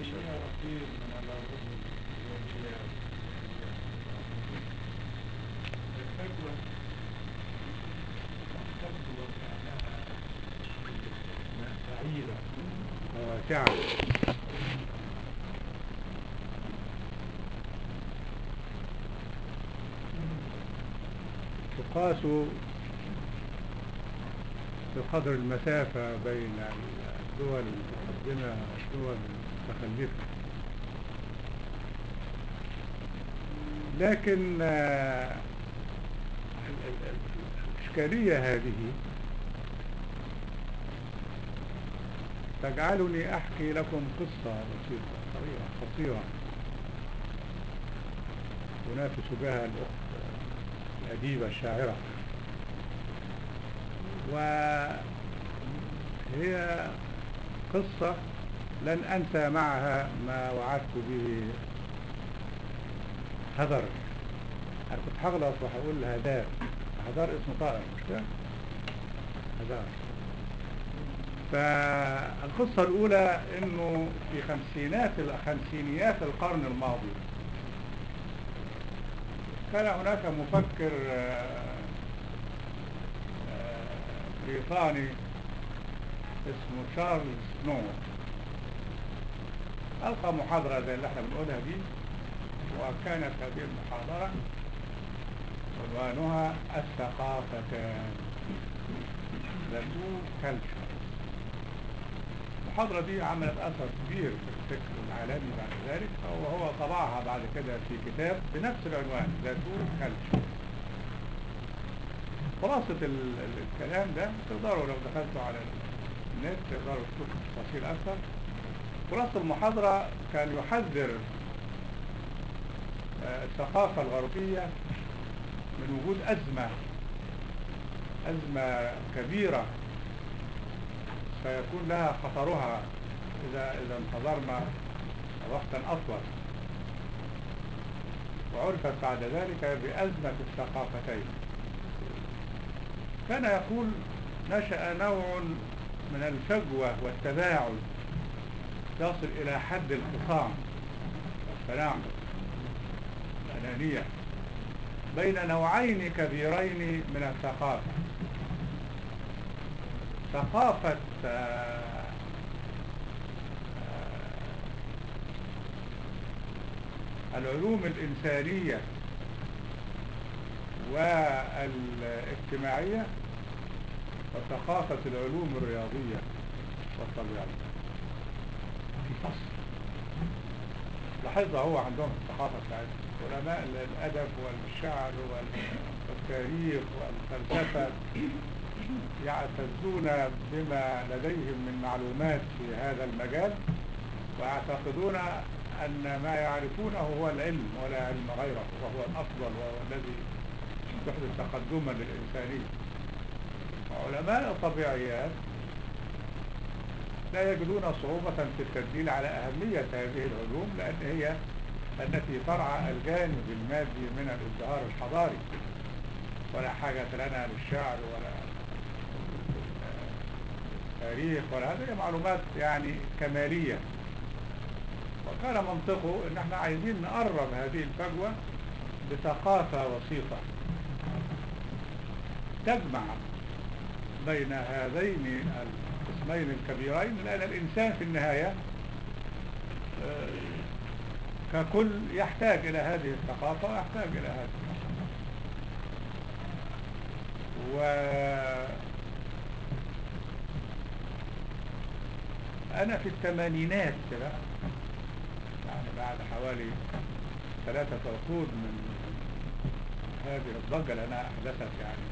فيها رصيد من العلوم الرياضية الفجوة تبدو وكأنها بعيدة واسعة تقاس بقدر المسافة بين الدول المتقدمة والدول المتخلفة لكن آه، ال- ال- ال- الإشكالية هذه تجعلني أحكي لكم قصة بسيطة صغيرة قصيرة تنافس بها الأخت الأديبة الشاعرة وهي قصة لن أنسى معها ما وعدت به هدر أنا كنت هغلط وهقول هدار هدار اسم طائر مش كده؟ هدار فالقصة الأولى إنه في خمسينات خمسينيات القرن الماضي كان هناك مفكر آه، آه، بريطاني اسمه تشارلز سنو ألقى محاضرة زي اللي احنا بنقولها دي وكانت هذه المحاضرة عنوانها الثقافتان The two cultures المحاضرة دي عملت أثر كبير في الفكر العالمي بعد ذلك وهو طبعها بعد كده في كتاب بنفس العنوان The Two Cultures خلاصة ال- ال- الكلام ده تقدروا لو دخلتوا على النت تقدروا تشوفوا تفاصيل أكثر خلاصة المحاضرة كان يحذر آه، الثقافة الغربية من وجود أزمة أزمة كبيرة سيكون لها خطرها إذا إذا انتظرنا وقتا أطول وعرفت بعد ذلك بأزمة الثقافتين كان يقول نشأ نوع من الفجوة والتباعد يصل إلى حد الخصام والتناقض الأنانية بين نوعين كبيرين من الثقافة ثقافة آه، آه، العلوم الإنسانية والاجتماعية وثقافة العلوم الرياضية والطبيعية في فصل لاحظها هو عندهم الثقافة بتاعتهم علماء الأدب والشعر وال- والتاريخ والفلسفة يعتزون بما لديهم من معلومات في هذا المجال ويعتقدون أن ما يعرفونه هو العلم ولا علم غيره وهو الأفضل وهو الذي يحدث تقدما للإنسانية وعلماء الطبيعيات لا يجدون صعوبة في التدليل على أهمية هذه العلوم لأن هي التي ترعى الجانب المادي من الازدهار الحضاري ولا حاجة لنا للشعر ولا تاريخ ولا هذه معلومات يعني كمالية وكان منطقه ان احنا عايزين نقرب هذه الفجوة بثقافة وسيطة تجمع بين هذين القسمين الكبيرين لأن الإنسان في النهاية آه، ككل يحتاج إلى هذه الثقافة ويحتاج إلى هذه الثقافة و أنا في الثمانينات كده يعني بعد حوالي ثلاثة عقود من هذه الضجة لأنها أحدثت يعني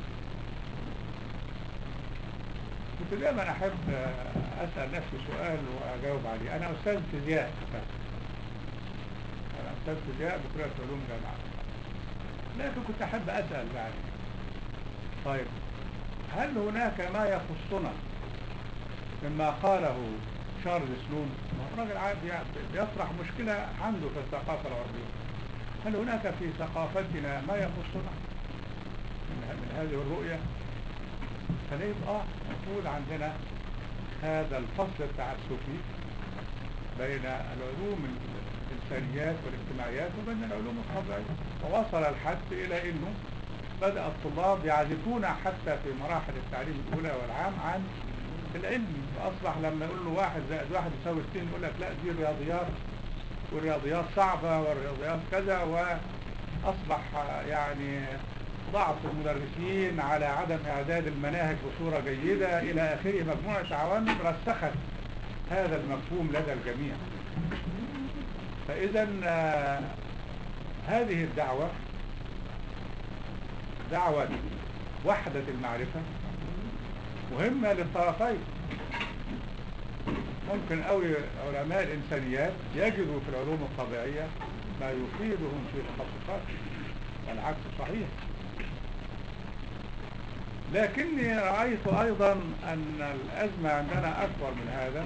كنت دايما أحب أسأل نفسي سؤال وأجاوب عليه أنا أستاذ فيزياء أساسا أنا أستاذ فيزياء بكلية علوم جامعة لكن كنت أحب أسأل يعني طيب هل هناك ما يخصنا مما قاله شارل سلون ما هو راجل عادي يعني بيطرح مشكلة عنده في الثقافة الغربية هل هناك في ثقافتنا ما يخصنا من, ه- من هذه الرؤية فليه اه موجود عندنا هذا الفصل التعسفي بين العلوم الإنسانيات والاجتماعيات وبين العلوم الطبيعية ووصل الحد إلى أنه بدأ الطلاب يعزفون حتى في مراحل التعليم الأولى والعام عن العلم فأصبح لما يقول له واحد زائد واحد يساوي اثنين يقول لك لا دي رياضيات والرياضيات صعبة والرياضيات كذا وأصبح يعني ضعف المدرسين على عدم إعداد المناهج بصورة جيدة إلى آخره مجموعة عوامل رسخت هذا المفهوم لدى الجميع فإذا آه، هذه الدعوة دعوة وحدة المعرفة مهمة للطرفين ممكن قوي علماء الإنسانيات يجدوا في العلوم الطبيعية ما يفيدهم في تخصصاتهم والعكس صحيح لكني رأيت أيضا أن الأزمة عندنا أكبر من هذا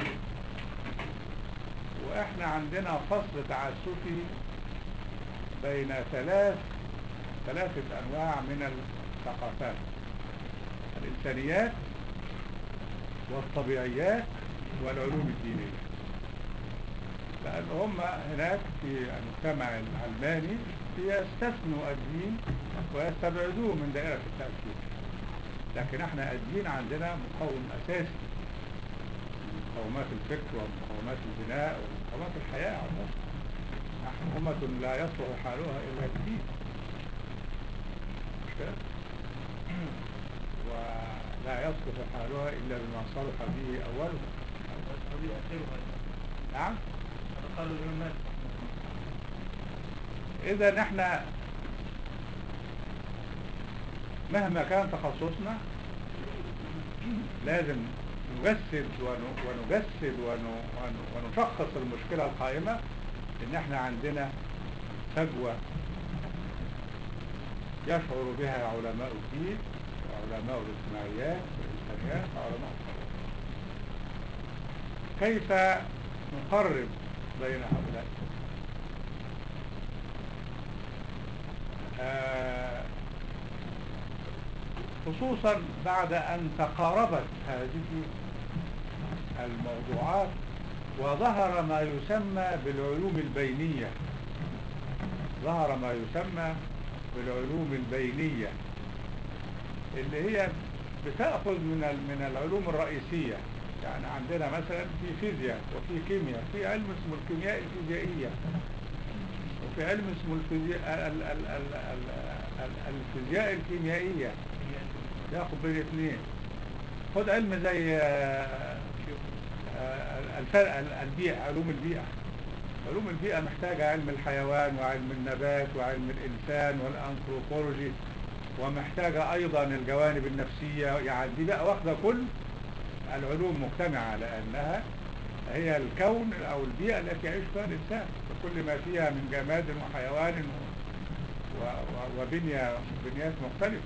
وإحنا عندنا فصل تعسفي بين ثلاث ثلاثة أنواع من الثقافات الإنسانيات والطبيعيات والعلوم الدينية لأن هم هناك في المجتمع العلماني يستثنوا الدين ويستبعدوه من دائرة التأثير لكن احنا الدين عندنا مقوم أساسي من مقومات الفكر ومقومات البناء ومقومات الحياة عموما نحن أمة لا يصلح حالها إلا بالدين مش كده؟ ولا يصلح حالها إلا بما صلح به أولها الطبيعة خيرها نعم هذا قالوا العلماء إذا نحن مهما كان تخصصنا لازم نجسد ون- ونجسد ون- ون- ونشخص المشكلة القائمة إن احنا عندنا فجوة يشعر بها علماء الدين وعلماء الاجتماعيات والإنسانيات وعلماء الطبيعة كيف نقرب بين هؤلاء آه، خصوصا بعد أن تقاربت هذه الموضوعات وظهر ما يسمى بالعلوم البينية ظهر ما يسمى بالعلوم البينية اللي هي بتأخذ من ال- من العلوم الرئيسية يعني عندنا مثلا في فيزياء وفي كيمياء في علم اسمه الكيمياء الفيزيائية وفي علم اسمه الفيزياء ال- ال- ال- ال- ال- الفيزياء الكيميائية ياخد بين الاثنين خد علم زي آه، آه، الفرق ال- البيئة علوم البيئة علوم البيئة محتاجة علم الحيوان وعلم النبات وعلم الإنسان والأنثروبولوجي ومحتاجة أيضا الجوانب النفسية يعني دي بقى واخدة كل العلوم مجتمعة لأنها هي الكون أو البيئة التي يعيش فيها الإنسان بكل ما فيها من جماد وحيوان و- و- وبنية بنيات مختلفة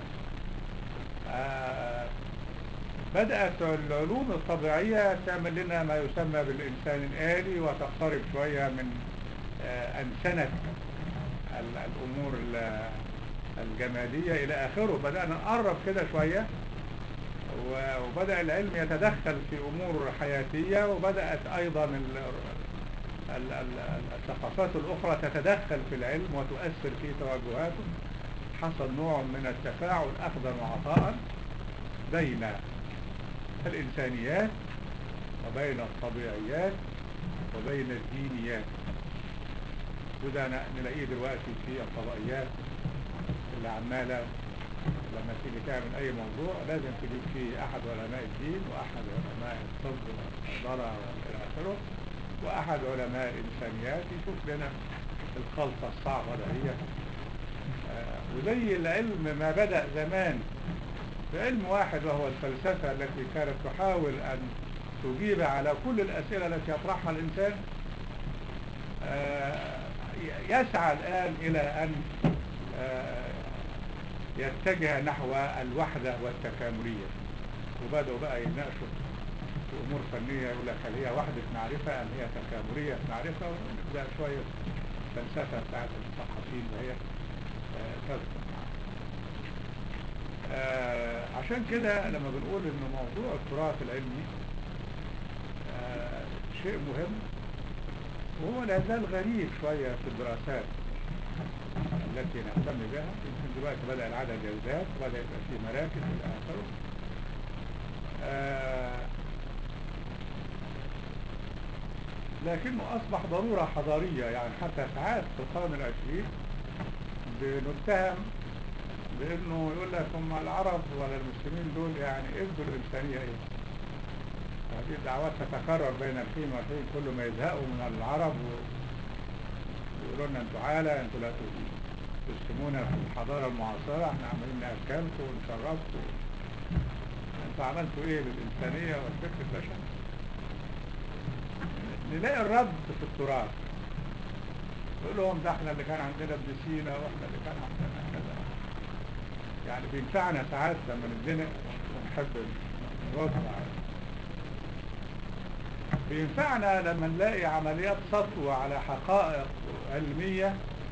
آه، بدأت العلوم الطبيعية تعمل لنا ما يسمى بالإنسان الآلي وتقترب شوية من آه، أنسنة ال- الأمور ال- الجمادية إلى آخره بدأنا نقرب كده شوية و- وبدأ العلم يتدخل في أمور حياتية وبدأت أيضا ال- ال- ال- الثقافات الأخرى تتدخل في العلم وتؤثر في توجهاته حصل نوع من التفاعل أخذا وعطاء بين الإنسانيات وبين الطبيعيات وبين الدينيات وده ن- نلاقيه دلوقتي في الفضائيات اللي عمالة لما تيجي تعمل أي موضوع لازم تجيب فيه أحد علماء الدين وأحد علماء الطب والصيدلة وإلى آخره وأحد علماء الإنسانيات يشوف لنا الخلطة الصعبة دهيت آه، وزي العلم ما بدأ زمان بعلم واحد وهو الفلسفة التي كانت تحاول أن تجيب على كل الأسئلة التي يطرحها الإنسان آه، يسعى الآن إلى أن آه، يتجه نحو الوحدة والتكاملية وبدأوا بقى يناقشوا في أمور فنية يقول لك هل هي وحدة معرفة أم هي تكاملية معرفة ونبدأ شوية الفلسفة بتاعت المثقفين اللي هي آه، تذكر معانا. آه، عشان كده لما بنقول ان موضوع التراث العلمي آه، شيء مهم لا زال غريب شوية في الدراسات التي نهتم بها يمكن دلوقتي بدأ العدد يزداد وبدأ يبقى فيه مراكز إلى آخره آه لكنه أصبح ضرورة حضارية يعني حتى ساعات في القرن العشرين بنتهم بأنه يقول لك هم العرب ولا المسلمين دول يعني ادوا الإنسانية إيه؟ هذه الدعوات تتكرر بين الحين والحين كل ما يزهقوا من العرب ويقولوا لنا انتوا عالة انتوا لا تسلمونا في الحضارة المعاصرة احنا عمالين نأكلكم ونشربكم انتوا عملتوا ايه للإنسانية والفكر البشري نلاقي الرد في التراث يقول لهم ده احنا اللي كان عندنا ابن سينا واحنا اللي كان عندنا كذا يعني بينفعنا ساعات لما نتزنق ونحب نرد بينفعنا لما نلاقي عمليات سطو على حقائق علمية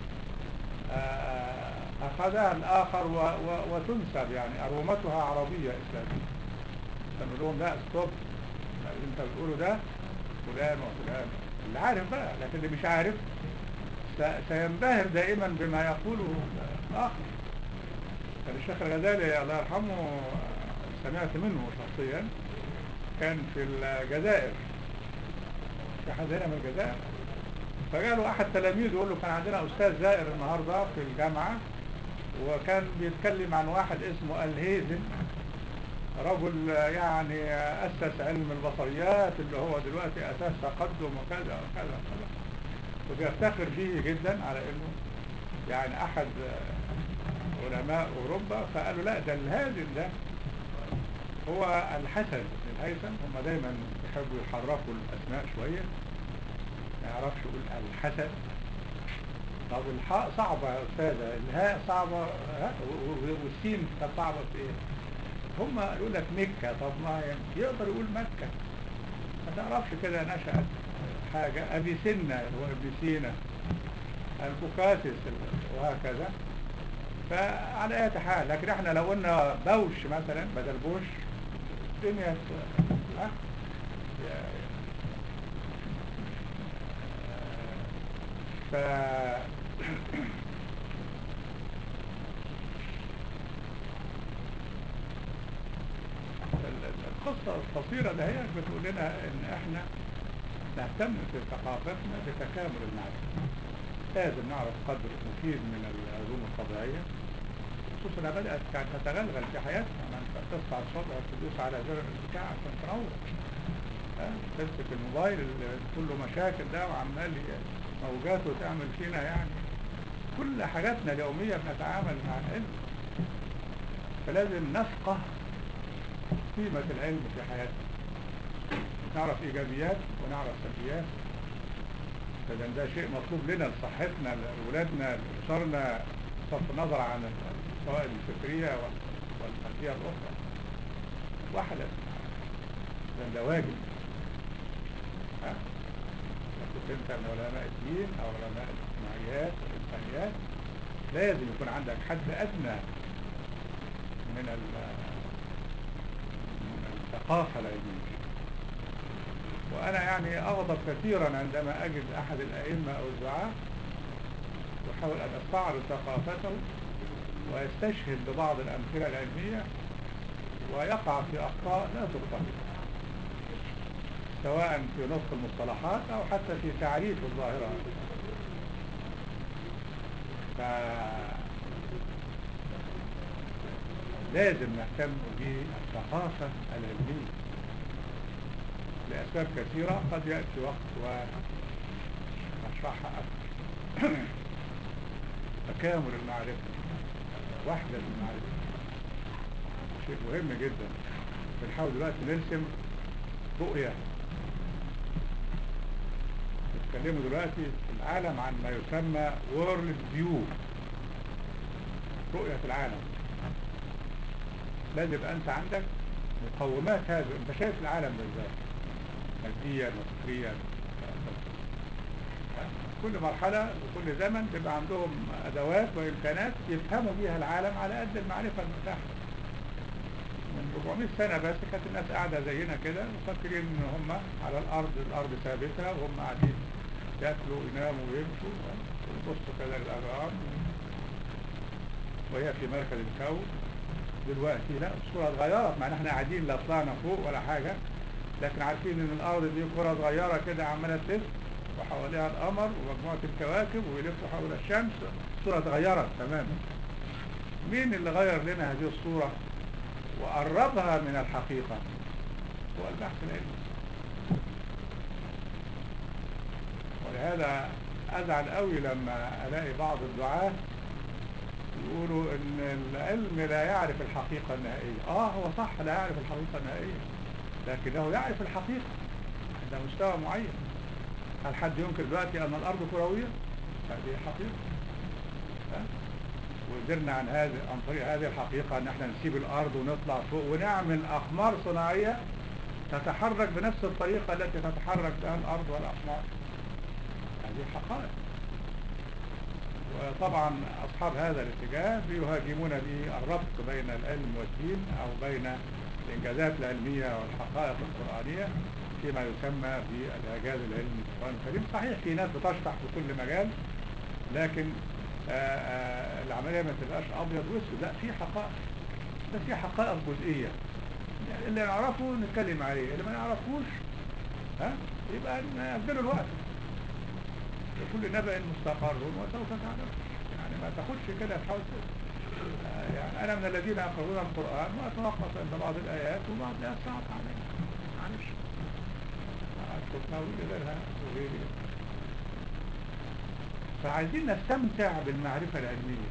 أخذها الآخر و و وتنسب يعني أرومتها عربية إسلامية فنقول لهم لا ستوب اللي انت بتقوله ده فلان وفلان اللي عارف بقى لكن اللي مش عارف سينبهر دائما بما يقوله الآخر كان الشيخ الغزالي الله يرحمه سمعت منه شخصيا كان في الجزائر في حد هنا من الجزائر فقالوا احد تلاميذه يقول له كان عندنا استاذ زائر النهارده في الجامعه وكان بيتكلم عن واحد اسمه الهيزن رجل يعني اسس علم البصريات اللي هو دلوقتي اساس تقدم وكذا وكذا وكذا وبيفتخر به جدا على انه يعني احد علماء اوروبا فقالوا لا ده الهازن ده هو الحسن بن الهيثم هم دايما يحبوا يحركوا الاسماء شويه ما يعرفش يقول الحسن طب الحاء صعبة يا أستاذة الهاء صعبة والسين كانت صعبة في إيه؟ هم يقول لك مكة طب ما يقدر يقول مكة ما تعرفش كده نشأت حاجة أبي سنة هو ابن سينا البوكاتس وهكذا فعلى أي حال لكن احنا لو قلنا بوش مثلا بدل بوش الدنيا ها ف القصة القصيرة ده هي بتقول لنا ان احنا نهتم في ثقافتنا بتكامل المعرفة لازم نعرف قدر مفيد من العلوم الطبيعية خصوصا بدأت يعني تتغلغل في حياتنا ما انت تصحى الصبح تدوس على زر البتاع عشان تنور ها تمسك الموبايل اللي كله مشاكل ده وعمال موجاته تعمل فينا يعني كل حاجاتنا اليومية بنتعامل مع العلم فلازم نفقه قيمة العلم في حياتنا نعرف إيجابيات ونعرف سلبيات فإذا ده شيء مطلوب لنا لصحتنا لأولادنا لأسرنا بصرف النظر عن الفوائد الفكرية والخلفية الأخرى واحدة لأن ده واجب ها كنت انت من علماء الدين او علماء الاجتماعيات والانسانيات لازم يكون عندك حد ادنى من من الثقافة العلمية وانا يعني اغضب كثيرا عندما اجد احد الائمة او الدعاة يحاول ان يستعرض ثقافته ويستشهد ببعض الامثلة العلمية ويقع في اخطاء لا تغفر سواء في نطق المصطلحات او حتى في تعريف الظاهرة ف... لازم نهتم بالثقافة العلمية لأسباب كثيرة قد يأتي وقت ونشرحها أكثر تكامل المعرفة وحدة المعرفة شيء مهم جدا بنحاول دلوقتي نرسم رؤية بيتكلموا دلوقتي في العالم عن ما يسمى وورلد فيو رؤية العالم لازم يبقى انت عندك مقومات هذا انت شايف العالم ده ازاي ماديا وفكريا كل مرحلة وكل زمن بيبقى عندهم ادوات وامكانات يفهموا بيها العالم على قد المعرفة المتاحة من 400 سنة بس كانت الناس قاعدة زينا كده وفاكرين ان هم على الارض الارض ثابتة وهم قاعدين ياكلوا ويناموا ويمشوا ويبصوا كده للأجرام وهي في مركز الكون دلوقتي لا الصورة اتغيرت مع ان احنا قاعدين لا طلعنا فوق ولا حاجة لكن عارفين ان الارض دي كرة صغيرة كده عمالة تلف وحواليها القمر ومجموعة الكواكب ويلفوا حول الشمس الصورة اتغيرت تماما مين اللي غير لنا هذه الصورة وقربها من الحقيقة هو البحث العلمي ولهذا أزعل قوي لما ألاقي بعض الدعاة يقولوا ان العلم لا يعرف الحقيقة النهائية اه هو صح لا يعرف الحقيقة النهائية لكنه يعرف الحقيقة عند مستوى معين هل حد ينكر دلوقتي ان الارض كروية هذه حقيقة ها؟ وقدرنا عن هذه عن طريق هذه الحقيقة ان احنا نسيب الارض ونطلع فوق ونعمل اقمار صناعية تتحرك بنفس الطريقة التي تتحرك بها الارض والاقمار هذه حقائق وطبعا أصحاب هذا الاتجاه بيهاجمون به الربط بين العلم والدين أو بين الإنجازات العلمية والحقائق القرآنية فيما يسمى بالإعجاز العلمي في القرآن الكريم صحيح في ناس بتشرح في كل مجال لكن آآ آآ العملية ما تبقاش أبيض واسود لا في حقائق بس في حقائق جزئية يعني اللي نعرفه نتكلم عليه اللي ما نعرفوش ها يبقى نأجله الوقت لكل نبأ مستقر وسوف تعلم يعني ما تاخدش كده تحاول يعني أنا من الذين يقرؤون القرآن وأتوقف عند بعض الآيات وبعض الآيات صعب علي معلش أشوفنا غيرها وغيري فعايزين نستمتع بالمعرفة العلمية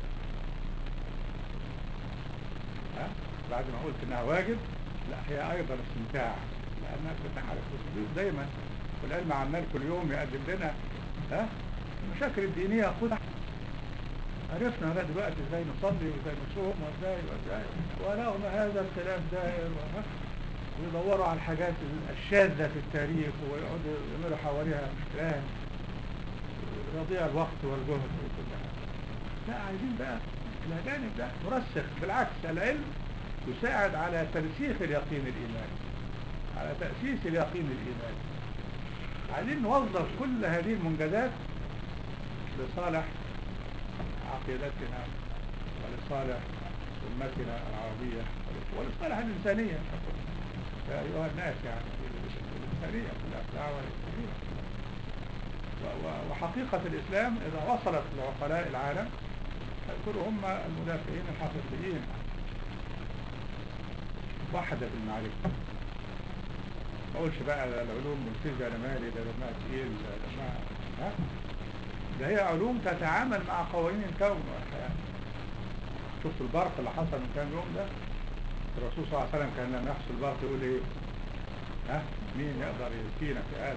ها؟ بعد ما قلت انها واجب لا هي ايضا استمتاع لانك بتعرف دايما والعلم عمال كل يوم يقدم لنا ها المشاكل الدينية خدها عرفنا بقى دلوقتي ازاي نصلي وازاي نصوم وازاي وازاي ورغم هذا الكلام دائر ويدوروا على الحاجات الشاذة في التاريخ ويقعدوا يعملوا حواليها كلام يضيع الوقت والجهد وكل حاجة لا عايزين بقى الى جانب ده نرسخ بالعكس العلم يساعد على ترسيخ اليقين الإيماني على تأسيس اليقين الإيماني عايزين نوظف كل هذه المنجزات لصالح عقيدتنا ولصالح أمتنا العربية ولصالح الإنسانية يا أيها الناس يعني الإنسانية كلها الدعوة الإنسانية وحقيقة الإسلام إذا وصلت لعقلاء العالم هيكونوا هم المدافعين الحقيقيين وحدة المعرفة ما اقولش بقى العلوم والفيزياء انا مالي ده دمها تقيل ده دمها ها ده هي علوم تتعامل مع قوانين الكون والحياة شفت البرق اللي حصل من كام يوم ده الرسول صلى الله عليه وسلم كان لما يحصل البرق يقول ايه ها مين يقدر يسقينا في هذا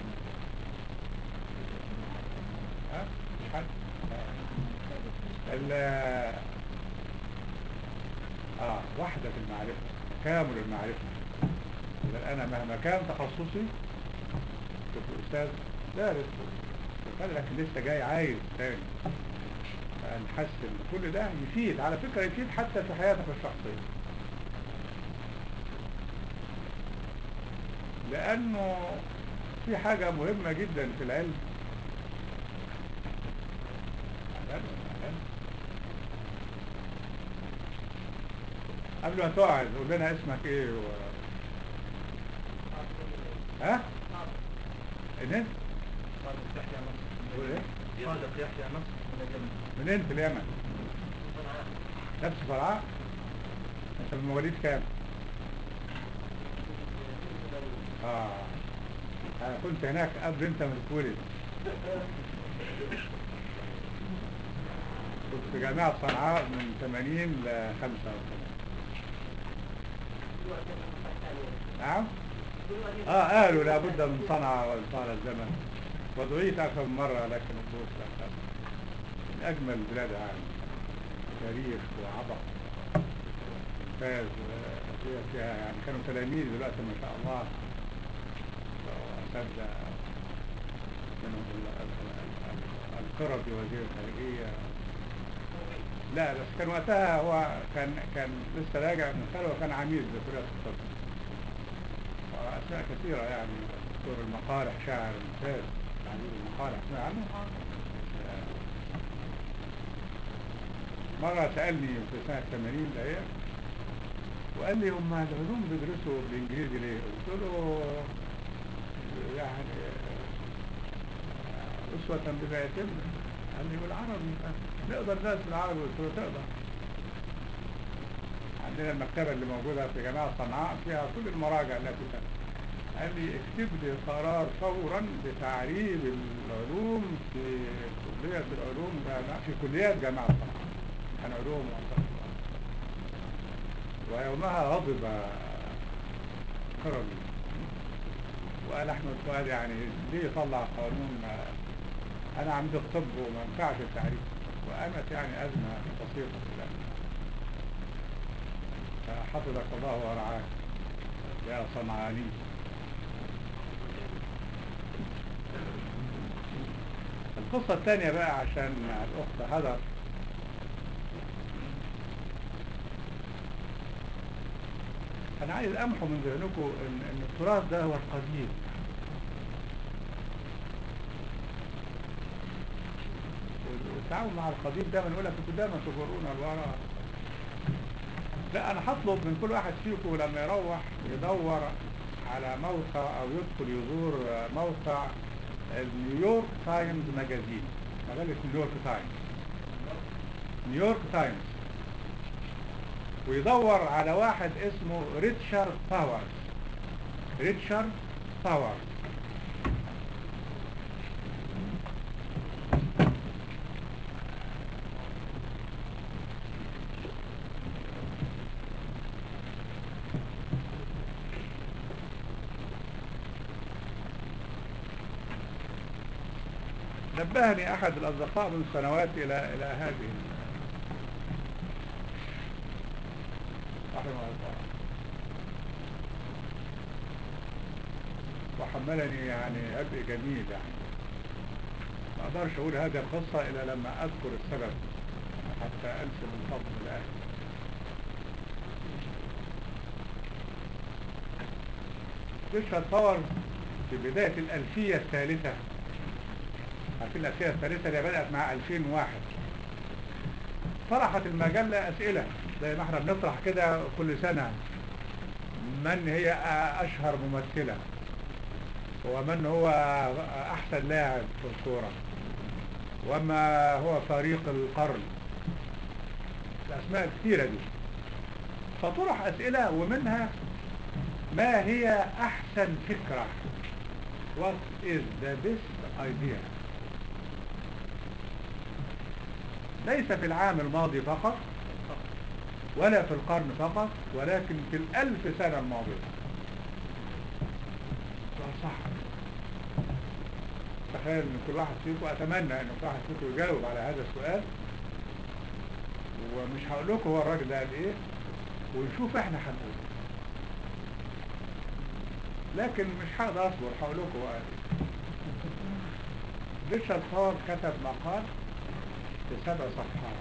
ها مش حد ال اه وحدة المعرفة تكامل المعرفة إذا أنا مهما كان تخصصي كنت أستاذ دارس وكان لكن لسه جاي عايز تاني نحسن كل ده يفيد على فكرة يفيد حتى في حياتك الشخصية لأنه في حاجة مهمة جدا في العلم قبل ما تقعد قول لنا اسمك ايه و... ها؟ ايه؟ صادق يحيى مصر تقول ايه؟ صادق يحيى مصر من اليمن منين في اليمن؟ نفس فرعاء؟ انت من مواليد كام؟ اه انا كنت هناك قبل انت ما تتولد كنت في جامعة صنعاء من 80 ل 85 نعم اه قالوا لابد من صنعاء وطال الزمن ودعيت اكثر من مرة لكن الظروف لا تسمح من اجمل بلاد العالم تاريخ وعبق ممتاز فيها فيها يعني كانوا تلاميذ دلوقتي ما شاء الله واساتذه منهم ال- ال- ال- القرضي وزير الخارجيه لا بس كان وقتها هو كان كان لسه راجع من خلوه وكان عميد بكليه الطب واسماء كثيره يعني دكتور المقارح شاعر ممتاز تعبير المقال اسمع عنه مرة سألني في سنة 80 ده هي وقال لي هم العلوم بيدرسوا بالانجليزي ليه؟ قلت له يعني أسوة بما يتم قال لي بالعربي نقدر ندرس بالعربي قلت له تقدر عندنا المكتبة اللي موجودة في جامعة صنعاء فيها كل المراجع التي تم قال لي اكتب لي قرار فورا بتعريب العلوم في كلية العلوم جامعة في كليات جامعة صنعاء عن علوم وأنصار ويومها غضب كرمي وقال احمد فؤاد يعني ليه يطلع قانون انا عندي الطب وما ينفعش التعريف وقامت يعني ازمه بسيطه كده فحفظك الله ورعاك يا صنعاني القصة الثانية بقى عشان الأخت هدر أنا عايز أمحو من ذهنكم إن, إن التراث ده هو القديم والتعامل مع القديم ده بنقول لك انتوا دايما تجرونا لورا لا انا هطلب من كل واحد فيكم لما يروح يدور على موقع او يدخل يزور موقع النيويورك تايمز ماجازين مجلة نيويورك تايمز نيويورك تايمز ويدور على واحد اسمه ريتشارد باورز ريتشارد باورز نبهني احد الاصدقاء من سنوات الى الى هذه رحمه الله وحملني يعني عبء جميل يعني ما اقدرش اقول هذه القصة الا لما اذكر السبب حتى انسب الفضل لله ريتشارد باور في بداية الألفية الثالثة عارفين الألفية الثالثة اللي بدأت مع 2001 طرحت المجلة أسئلة زي ما احنا بنطرح كده كل سنة من هي أشهر ممثلة ومن هو أحسن لاعب في الكورة وما هو فريق القرن الأسماء الكثيرة دي فطرح أسئلة ومنها ما هي أحسن فكرة What is the best idea ليس في العام الماضي فقط ولا في القرن فقط ولكن في الألف سنة الماضية صح تخيل ان كل واحد فيكم اتمنى ان كل واحد فيكم يجاوب على هذا السؤال ومش هقول لكم هو الراجل ده قال ايه ونشوف احنا هنقول لكن مش هقدر اصبر هقول لكم هو قال ايه ريتشارد باور كتب مقال في سبع صفحات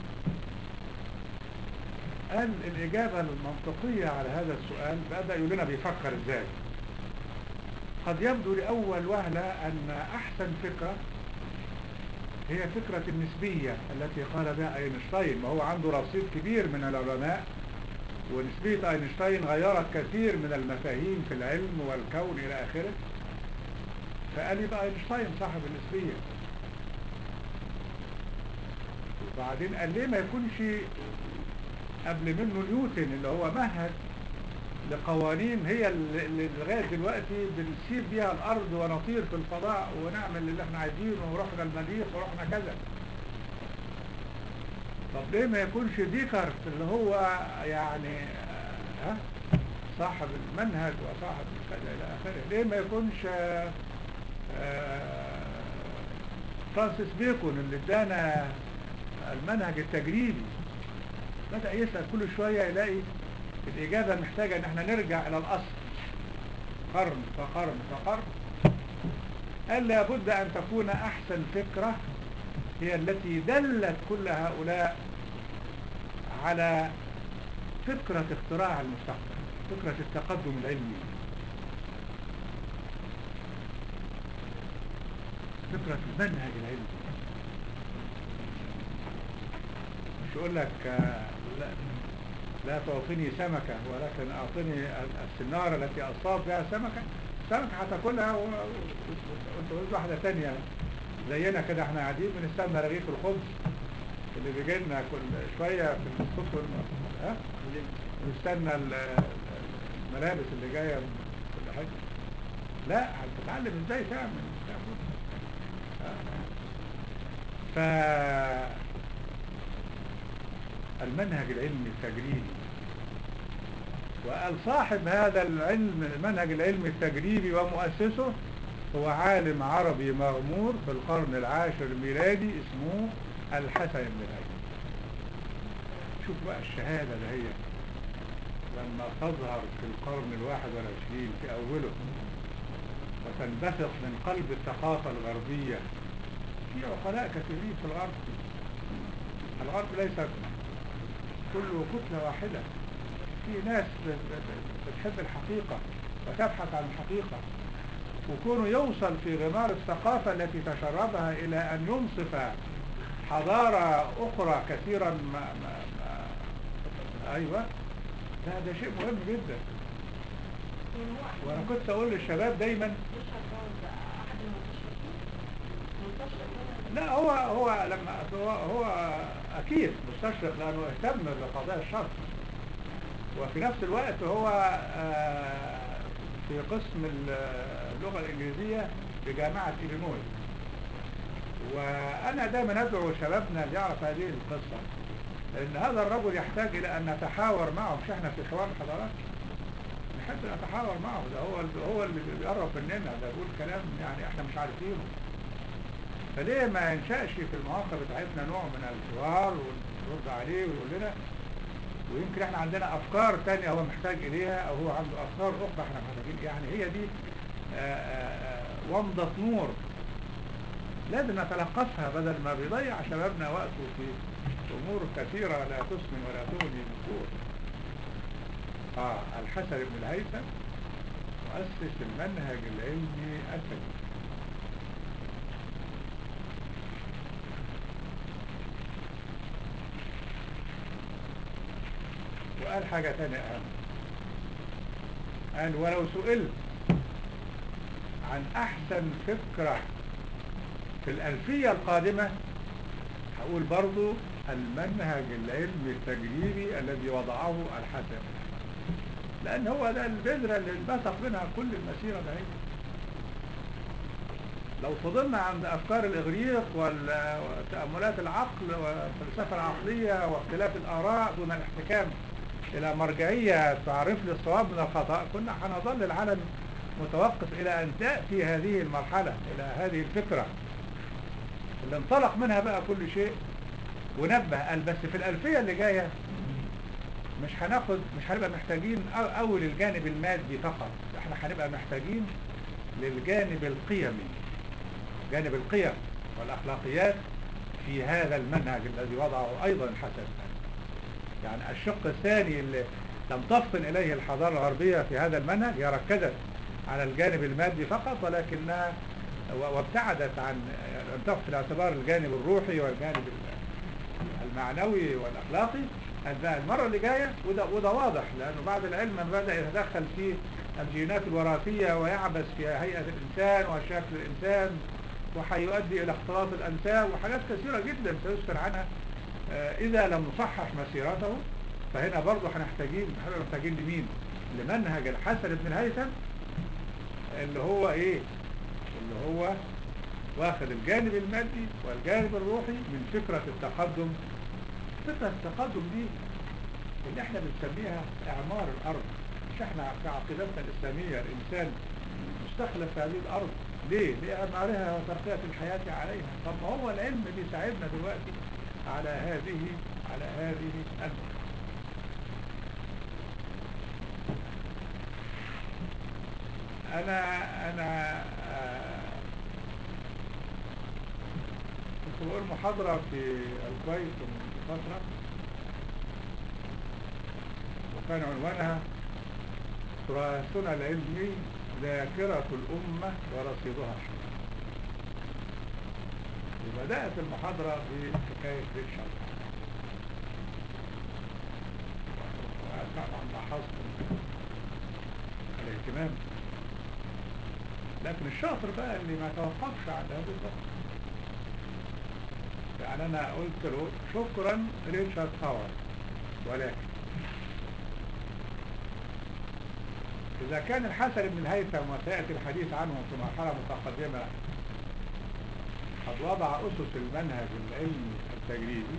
قال الإجابة المنطقية على هذا السؤال بدأ يقول لنا بيفكر إزاي قد يبدو لأول وهلة أن أحسن فكرة هي فكرة النسبية التي قال بها أينشتاين وهو عنده رصيد كبير من العلماء ونسبية أينشتاين غيرت كثير من المفاهيم في العلم والكون إلى آخره فقال يبقى أينشتاين صاحب النسبية وبعدين قال ليه ما يكونش قبل منه نيوتن اللي هو مهد لقوانين هي اللي لغاية دلوقتي بنسيب بيها الأرض ونطير في الفضاء ونعمل اللي احنا عايزينه ورحنا المريخ ورحنا كذا طب ليه ما يكونش ديكارت اللي هو يعني ها صاحب المنهج وصاحب كذا إلى آخره ليه ما يكونش آآ آآ فرانسيس بيكون اللي ادانا المنهج التجريبي بدأ يسأل كل شوية يلاقي الإجابة محتاجة إن احنا نرجع إلى الأصل قرن فقرن فقرن قال لابد أن تكون أحسن فكرة هي التي دلت كل هؤلاء على فكرة اختراع المستقبل فكرة التقدم العلمي فكرة المنهج العلمي مش يقول لك آه، لا, لا تعطيني سمكة ولكن أعطني السنارة التي أصاب بها سمكة سمكة هتاكلها و- و- و- وانت قلت واحدة تانية زينا كده احنا قاعدين بنستنى رغيف الخبز اللي بيجي لنا كل شوية في السفن ها ونستنى ال- ال- الملابس اللي جاية من كل حاجة لا هتتعلم ازاي تعمل تاكل ف المنهج العلمي التجريبي وقال صاحب هذا العلم المنهج العلمي التجريبي ومؤسسه هو عالم عربي مغمور في القرن العاشر الميلادي اسمه الحسن بن الهيثم شوف بقى الشهادة ده هي لما تظهر في القرن الواحد والعشرين في أوله وتنبثق من قلب الثقافة الغربية في عقلاء كثيرين في الغرب الغرب ليس كله كتلة واحدة في ناس ب- ب- بتحب الحقيقة وتبحث عن الحقيقة وكونه يوصل في غمار الثقافة التي تشربها إلى أن ينصف حضارة أخرى كثيرا ما, ما, ما أيوة لا ده شيء مهم جدا وأنا كنت أقول للشباب دايما لا هو هو لما هو, هو أكيد مستشرق لأنه اهتم بقضايا الشرق وفي نفس الوقت هو آه، في قسم اللغة الإنجليزية بجامعة إلينوي وأنا دائما أدعو شبابنا ليعرف هذه القصة لأن هذا الرجل يحتاج إلى أن نتحاور معه مش احنا في حوار الحضارات نحب نتحاور معه ده هو هو اللي بيقرب مننا ده بيقول كلام يعني احنا مش عارفينه فليه ما ينشأش في المواقع بتاعتنا نوع من الحوار ونرد عليه ويقول لنا ويمكن احنا عندنا افكار تانية هو محتاج اليها او هو عنده افكار اخرى احنا محتاجين يعني هي دي آآ آآ ومضة نور لازم نتلقفها بدل ما بيضيع شبابنا وقته في امور كثيرة لا تسمن ولا تغني نفور اه الحسن بن الهيثم مؤسس المنهج العلمي الفقهي وقال حاجة تانية أهم قال ولو سئلت عن أحسن فكرة في الألفية القادمة هقول برضو المنهج العلمي التجريبي الذي وضعه الحسن لأن هو ده البذرة اللي انبثق منها كل المسيرة ده لو فضلنا عند أفكار الإغريق وال- وتأملات العقل والفلسفة العقلية واختلاف الآراء دون الاحتكام إلى مرجعية تعرف لي الصواب من الخطأ كنا هنظل العالم متوقف إلى أن تأتي هذه المرحلة إلى هذه الفكرة اللي انطلق منها بقى كل شيء ونبه قال بس في الألفية اللي جاية مش هناخد مش هنبقى محتاجين أو- أول الجانب المادي فقط احنا هنبقى محتاجين للجانب القيمي جانب القيم والأخلاقيات في هذا المنهج الذي وضعه أيضا الحسن يعني الشق الثاني اللي لم تفطن إليه الحضارة الغربية في هذا المنهج هي ركزت على الجانب المادي فقط ولكنها و- وابتعدت عن لم تأخذ في الاعتبار الجانب الروحي والجانب المعنوي والأخلاقي المرة اللي جاية وده, وده واضح لأنه بعد العلم بدأ يتدخل في الجينات الوراثية ويعبث في هيئة الإنسان وشكل الإنسان وحيؤدي إلى اختلاط الأنساب وحاجات كثيرة جدا سيذكر عنها آه، إذا لم نصحح مسيرته فهنا برضه هنحتاجين احنا محتاجين لمين؟ لمنهج الحسن بن الهيثم اللي هو إيه؟ اللي هو واخد الجانب المادي والجانب الروحي من فكرة التقدم فكرة التقدم دي اللي احنا بنسميها اعمار الارض مش احنا في عقيدتنا الاسلامية الانسان مستخلف في هذه الارض ليه؟ لإعمارها وترقية الحياة عليها طب ما هو العلم بيساعدنا دلوقتي على هذه على هذه الأمر أنا أنا آه، كنت بقول محاضرة في الكويت من فترة وكان عنوانها تراثنا العلمي ذاكرة الأمة ورصيدها الحضاري بدأت المحاضرة بحكاية ريتشارد طبعا لاحظت الاهتمام لكن الشاطر بقى اللي ما توقفش عند هذه النقطة يعني أنا قلت له شكرا ريتشارد هاورد ولكن إذا كان الحسن بن الهيثم وسيأتي الحديث عنه في مرحلة متقدمة قد وضع أسس المنهج العلمي التجريبي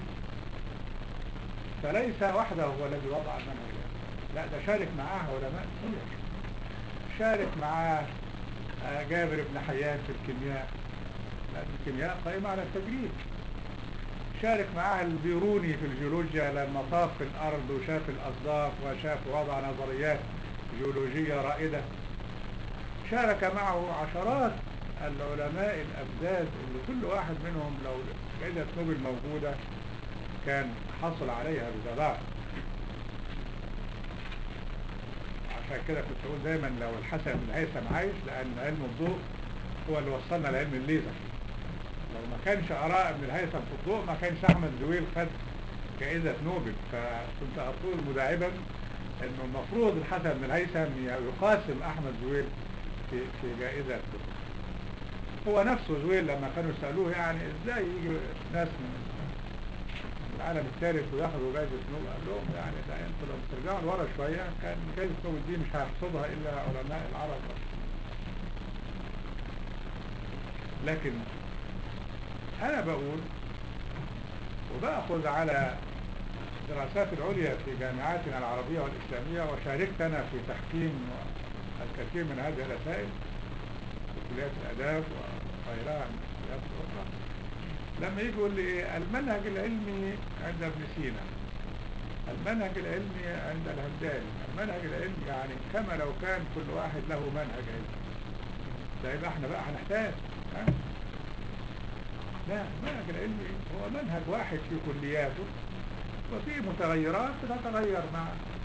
فليس وحده هو الذي وضع المنهج لا ده شارك معاه علماء كثير شارك معاه آه، جابر بن حيان في الكيمياء لأن الكيمياء قائمة على التجريب شارك معاه البيروني في الجيولوجيا لما طاف في الأرض وشاف الأصداف وشاف وضع نظريات جيولوجية رائدة شارك معه عشرات العلماء الأبداد اللي كل واحد منهم لو جائزة نوبل موجودة كان حصل عليها بجدارة عشان كده كنت أقول دايما لو الحسن بن هيثم عايش لأن علم الضوء هو اللي وصلنا لعلم الليزر لو ما كانش آراء ابن الهيثم في الضوء ما كانش أحمد زويل خد جائزة نوبل فكنت أقول مداعبا انه المفروض الحسن بن الهيثم يقاسم احمد زويل في في جائزة هو نفسه زويل لما كانوا يسألوه يعني ازاي يجي ناس من العالم الثالث وياخدوا جائزة نوبل قال لهم يعني ده انتوا لو ترجعوا لورا شوية كان جائزة نوبل دي مش هيحصدها الا علماء العرب بس لكن انا بقول وبأخذ على الدراسات العليا في جامعاتنا العربية والإسلامية وشاركت أنا في تحكيم الكثير من هذه الرسائل في كليات الآداب وغيرها من الكليات الأخرى لما يجي يقول لي إيه المنهج العلمي عند ابن سينا المنهج العلمي عند الهمداني المنهج العلمي يعني كما لو كان كل واحد له منهج علمي ده يبقى احنا بقى هنحتاج ها؟ لا المنهج العلمي هو منهج واحد في كلياته وفي متغيرات بتتغير مع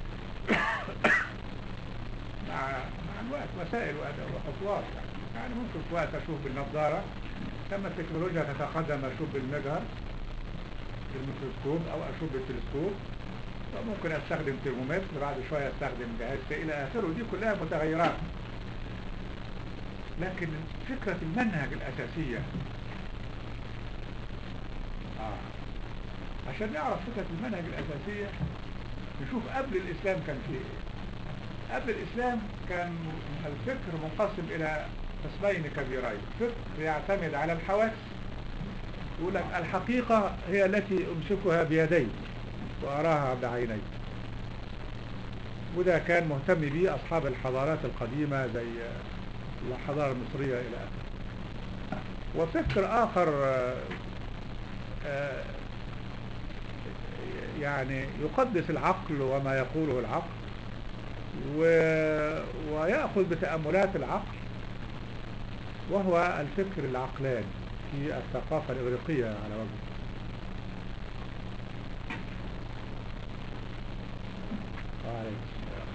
مع مع الوقت وسائل وخطوات يعني. يعني ممكن في وقت اشوف بالنظارة لما التكنولوجيا تتقدم اشوف بالمجهر بالميكروسكوب او اشوف بالتلسكوب وممكن استخدم ترمومتر بعد شوية استخدم جهاز الى اخره دي كلها متغيرات لكن فكرة المنهج الاساسية آه. عشان نعرف فكرة المنهج الأساسية نشوف قبل الإسلام كان فيه إيه قبل الإسلام كان الفكر منقسم إلى قسمين كبيرين فكر يعتمد على الحواس يقول لك الحقيقة هي التي أمسكها بيدي وأراها بعيني وده كان مهتم به أصحاب الحضارات القديمة زي الحضارة المصرية إلى آخره وفكر آخر آه يعني يقدس العقل وما يقوله العقل و... ويأخذ بتأملات العقل وهو الفكر العقلاني في الثقافة الإغريقية على وجه وعليكم السلام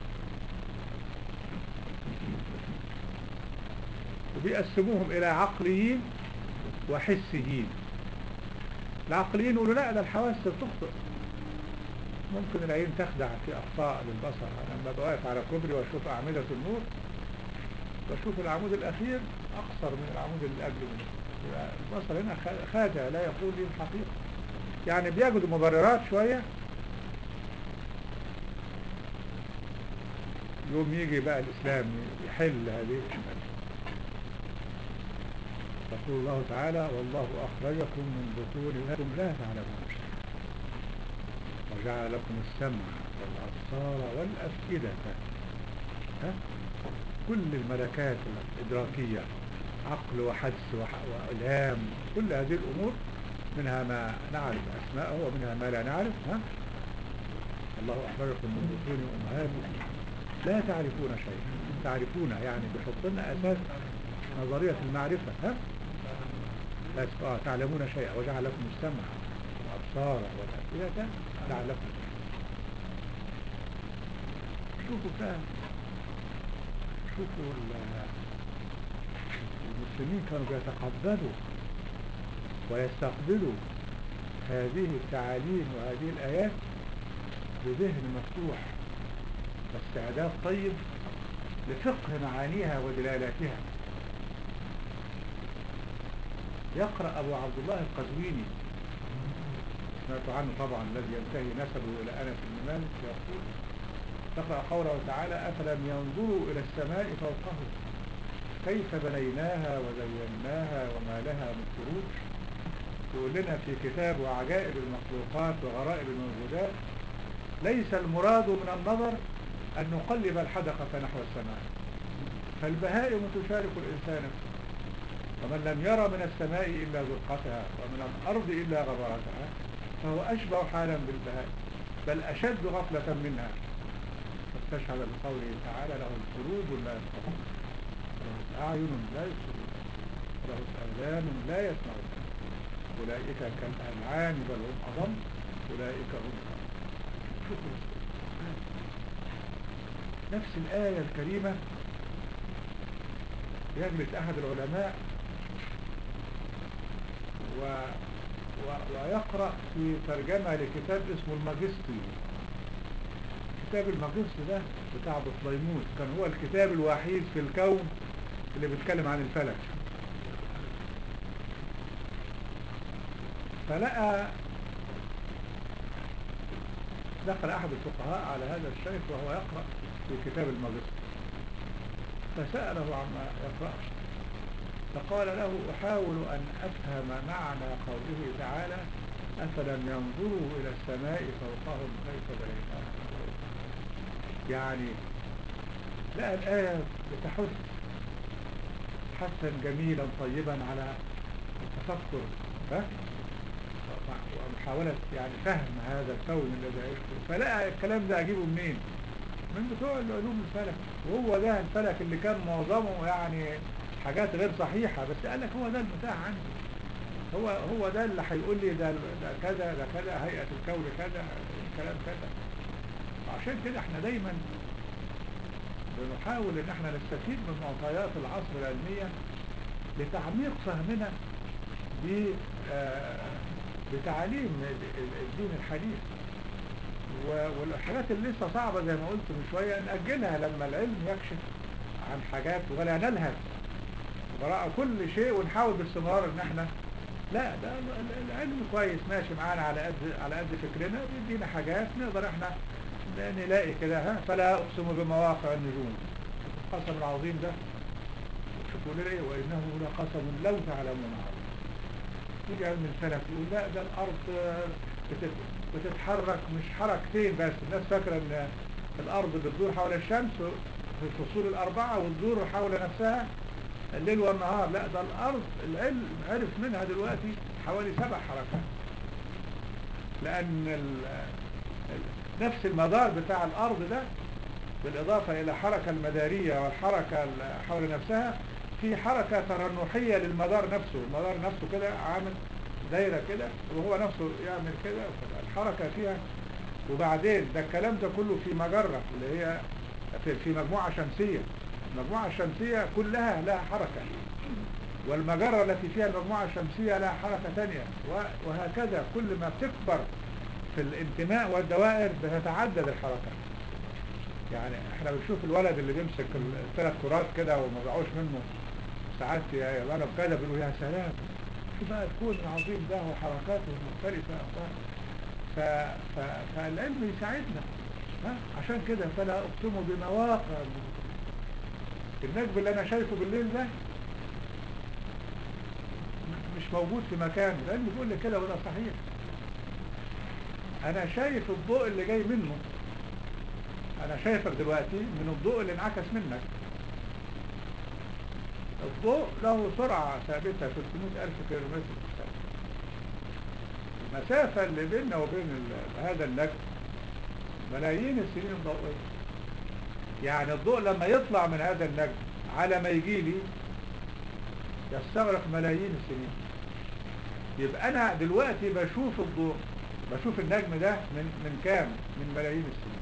وبيقسموهم إلى عقليين وحسيين العقليين يقولوا لا ده الحواس بتخطئ ممكن العين تخدع في أخطاء للبصر أنا لما بواقف على كوبري وأشوف أعمدة النور بشوف العمود الأخير أقصر من العمود اللي قبل منه البصر هنا خادع لا يقول لي الحقيقة يعني بيجدوا مبررات شوية يوم يجي بقى الإسلام يحل هذه الإشكالات يقول الله تعالى والله أخرجكم من بطون لكم لا تعلمون شيئا وجعل لكم السمع والأبصار والأفئدة ها؟ كل الملكات الإدراكية عقل وحدس وإلهام كل هذه الأمور منها ما نعرف أسماءه ومنها ما لا نعرف ها؟ الله أخرجكم من بطون أمهاتكم لا تعرفون شيئا تعرفون يعني بيحط لنا أساس نظرية المعرفة ها؟ بس آه تعلمون شيئا وجعل لكم السمع والأبصار والأفئدة لعلكم شوفوا كان شوفوا المسلمين كانوا بيتقبلوا ويستقبلوا هذه التعاليم وهذه الآيات بذهن مفتوح واستعداد طيب لفقه معانيها ودلالاتها يقرأ أبو عبد الله القزويني سمعت عنه طبعا الذي ينتهي نسبه إلى أنس بن مالك يقول تقرأ قوله تعالى أفلم ينظروا إلى السماء فوقهم كيف بنيناها وزيناها وما لها من فروج يقول لنا في كتاب وعجائب المخلوقات وغرائب الموجودات ليس المراد من النظر أن نقلب الحدقة نحو السماء فالبهائم تشارك الإنسان ومن لم يرى من السماء إلا زرقتها ومن الأرض إلا غبرتها فهو أشبه حالا بالبهائم بل أشد غفلة منها فاستشهد بقوله تعالى له قلوب لا يفقهون له أعين لا يبصرون له آذان لا يسمعون أولئك كالأنعام بل هم أضل أولئك هم شكرا نفس الآية الكريمة يجلس أحد العلماء و... و... ويقرأ في ترجمة لكتاب اسمه الماجستي كتاب الماجستي ده بتاع بطليموس كان هو الكتاب الوحيد في الكون اللي بيتكلم عن الفلك فلقى دخل أحد الفقهاء على هذا الشيخ وهو يقرأ في كتاب الماجستي فسأله عما يقرأ فقال له أحاول أن أفهم معنى قوله تعالى أفلم ينظروا إلى السماء فوقهم كيف بنيناها يعني لا الآية بتحث حثا جميلا طيبا على التفكر ها ومحاولة يعني فهم هذا الكون الذي يعيش فيه فلقى الكلام ده أجيبه منين من بتوع العلوم الفلك وهو ده الفلك اللي كان معظمه يعني حاجات غير صحيحة بس قال لك هو ده المتاح عندي هو هو ده اللي هيقول لي ده, ده كذا ده كذا هيئة الكون كذا الكلام كذا عشان كده احنا دايما بنحاول ان احنا نستفيد من معطيات العصر العلمية لتعميق فهمنا ب بتعاليم الدين الحديث والحاجات اللي لسه صعبة زي ما قلت من شوية نأجلها لما العلم يكشف عن حاجات ولا نلهث وراء كل شيء ونحاول باستمرار ان احنا لا ده العلم كويس ماشي معانا على قد على قد فكرنا بيدينا حاجات نقدر احنا نلاقي كده ها فلا اقسم بمواقع النجوم القسم العظيم ده شوفوا ليه ايه وانه لقسم لو تعلمون عظيم يجي علم الفلك يقول لا ده الارض بتتحرك مش حركتين بس الناس فاكرة ان الارض بتدور حول الشمس في الفصول الاربعة وتدور حول نفسها الليل والنهار لا ده الارض العلم عرف منها دلوقتي حوالي سبع حركات لان ال ال نفس المدار بتاع الارض ده بالاضافة الى الحركة المدارية والحركة حول نفسها في حركة ترنحية للمدار نفسه المدار نفسه كده عامل دايرة كده وهو نفسه يعمل كده وكده الحركة فيها وبعدين ده الكلام ده كله في مجرة اللي هي في, في مجموعة شمسية المجموعة الشمسية كلها لها حركة والمجرة التي فيها المجموعة الشمسية لها حركة تانية وهكذا كل ما بتكبر في الانتماء والدوائر بتتعدد الحركة يعني احنا بنشوف الولد اللي بيمسك الثلاث كرات كده وما بيقعوش منه ساعات يا كده بيقولوا يا سلام شو بقى الكون العظيم ده وحركاته المختلفة ف... ف... فالعلم يساعدنا ها؟ عشان كده فلا اقسم بمواقع النجم اللي انا شايفه بالليل ده مش موجود في مكان العلم بيقول لي كده وده صحيح انا شايف الضوء اللي جاي منه انا شايفك دلوقتي من الضوء اللي انعكس منك الضوء له سرعة ثابتة 300 ألف كيلومتر في الثانية المسافة اللي بيننا وبين هذا النجم ملايين السنين الضوئية يعني الضوء لما يطلع من هذا النجم على ما يجي لي يستغرق ملايين السنين يبقى أنا دلوقتي بشوف الضوء بشوف النجم ده من من كام من ملايين السنين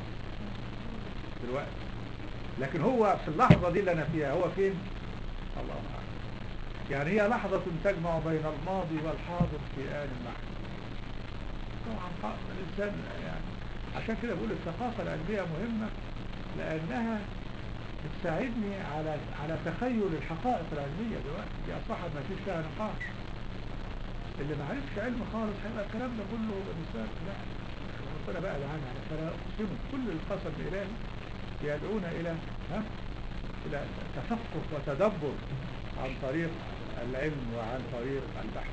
دلوقتي لكن هو في اللحظة دي اللي أنا فيها هو فين الله أعلم يعني هي لحظة تجمع بين الماضي والحاضر في آن معا طبعا حق الإنسان يعني عشان كده بقول الثقافة العلمية مهمة لأنها بتساعدني على على تخيل الحقائق العلمية دلوقتي دي أصبحت ما فيش فيها نقاش اللي ما عرفش علم خالص هيبقى الكلام ده كله بالنسبة له لا ربنا بقى عنها فلا أقسم كل القسم الإلهي يدعونا إلى ها إلى تفقه وتدبر عن طريق العلم وعن طريق البحث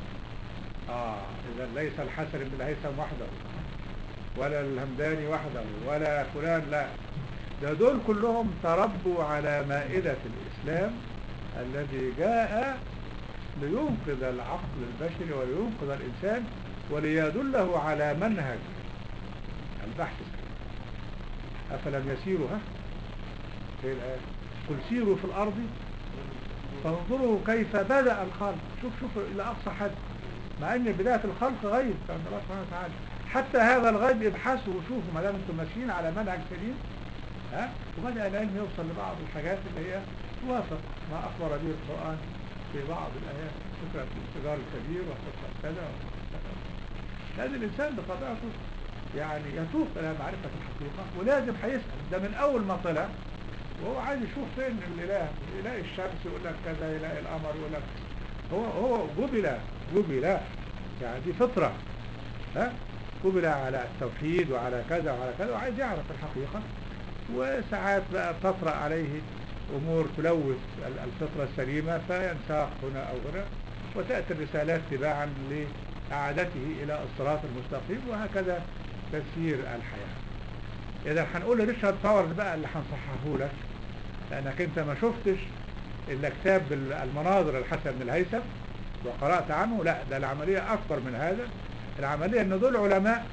آه إذا ليس الحسن بن الهيثم وحده ولا الهمداني وحده ولا فلان لا ده دول كلهم تربوا على مائدة الإسلام الذي جاء لينقذ العقل البشري ولينقذ الإنسان وليدله على منهج البحث أفلم يسيروا ها في الآية قل سيروا في الأرض فانظروا كيف بدأ الخلق شوف شوف إلى أقصى حد مع أن بداية الخلق غيب عند الله سبحانه وتعالى حتى هذا الغيب ابحثوا وشوفوا ما دام انتم ماشيين على منهج سليم ها وبدأ العلم يوصل لبعض الحاجات اللي هي توافق ما أخبر به القرآن في بعض الآيات فكرة الانفجار الكبير وفكرة كذا لأن الإنسان بطبيعته يعني يتوق إلى معرفة الحقيقة ولازم هيسأل ده من أول ما طلع وهو عايز يشوف فين الإله يلاقي الشمس يقول لك كذا يلاقي القمر يقول لك هو هو جبل جبل يعني دي فطرة ها جبل على التوحيد وعلى كذا وعلى كذا وعايز يعرف الحقيقة وساعات بقى بتطرأ عليه أمور تلوث الفطرة السليمة فينساق هنا أو هنا وتأتي الرسالات تباعا لإعادته إلى الصراط المستقيم وهكذا تسير الحياة إذا هنقول لريتشارد باورز بقى اللي هنصححه لك لأنك أنت ما شفتش إلا كتاب المناظر الحسن بن الهيثم وقرأت عنه لا ده العملية أكبر من هذا العملية أن دول علماء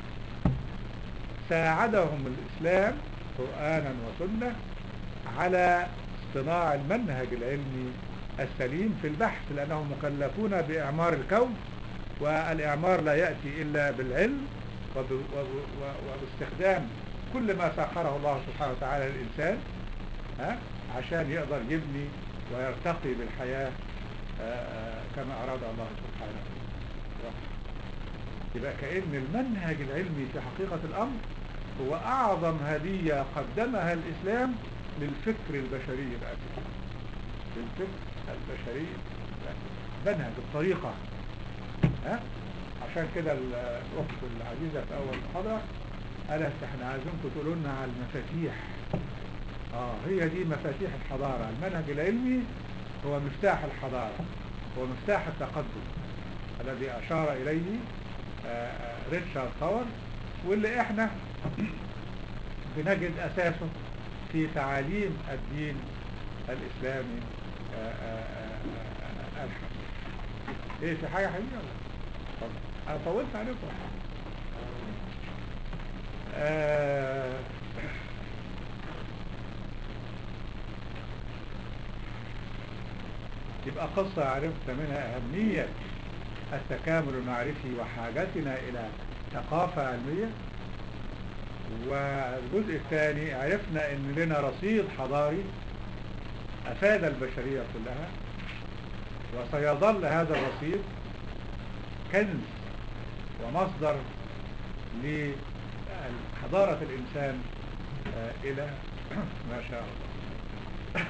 ساعدهم الإسلام قرآنا وسنة على اصطناع المنهج العلمي السليم في البحث لأنهم مكلفون بإعمار الكون والإعمار لا يأتي إلا بالعلم وباستخدام كل ما سخره الله سبحانه وتعالى للإنسان ها عشان يقدر يبني ويرتقي بالحياة كما أراد الله سبحانه وتعالى يبقى كأن المنهج العلمي في حقيقة الأمر هو أعظم هدية قدمها الإسلام للفكر البشري الأساسي للفكر البشري منهج الطريقة ها عشان كده الأخت العزيزة في أول محاضرة قالت احنا عايزينكم تقولوا لنا على المفاتيح اه هي دي مفاتيح الحضارة المنهج العلمي هو مفتاح الحضارة هو مفتاح التقدم الذي أشار إليه آه ريتشارد باور واللي احنا بنجد أساسه في تعاليم الدين الإسلامي الحديث ايه في حاجة حبيبي ولا انا طولت عليكم آه يبقى قصة عرفت منها أهمية التكامل المعرفي وحاجتنا إلى ثقافة علمية والجزء الثاني عرفنا ان لنا رصيد حضاري افاد البشرية كلها وسيظل هذا الرصيد كنز ومصدر لحضارة الانسان الى ما شاء الله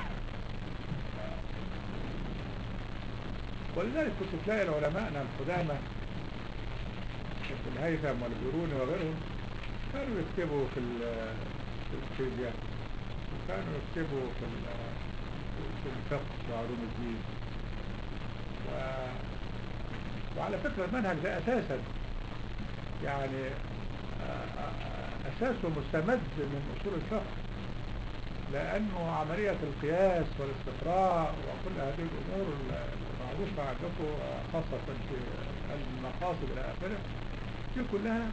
ولذلك كنت تلاقي العلماء القدامى ابن الهيثم والبيروني وغيرهم كانوا يكتبوا في في الفيزياء وكانوا يكتبوا في في الفقه وعلوم الدين و... وعلى فكرة المنهج ده أساسا يعني أساسه مستمد من أصول الفقه لأنه عملية القياس والاستقراء وكل هذه الأمور المعروفة عندكم خاصة في المقاصد إلى آخره دي كلها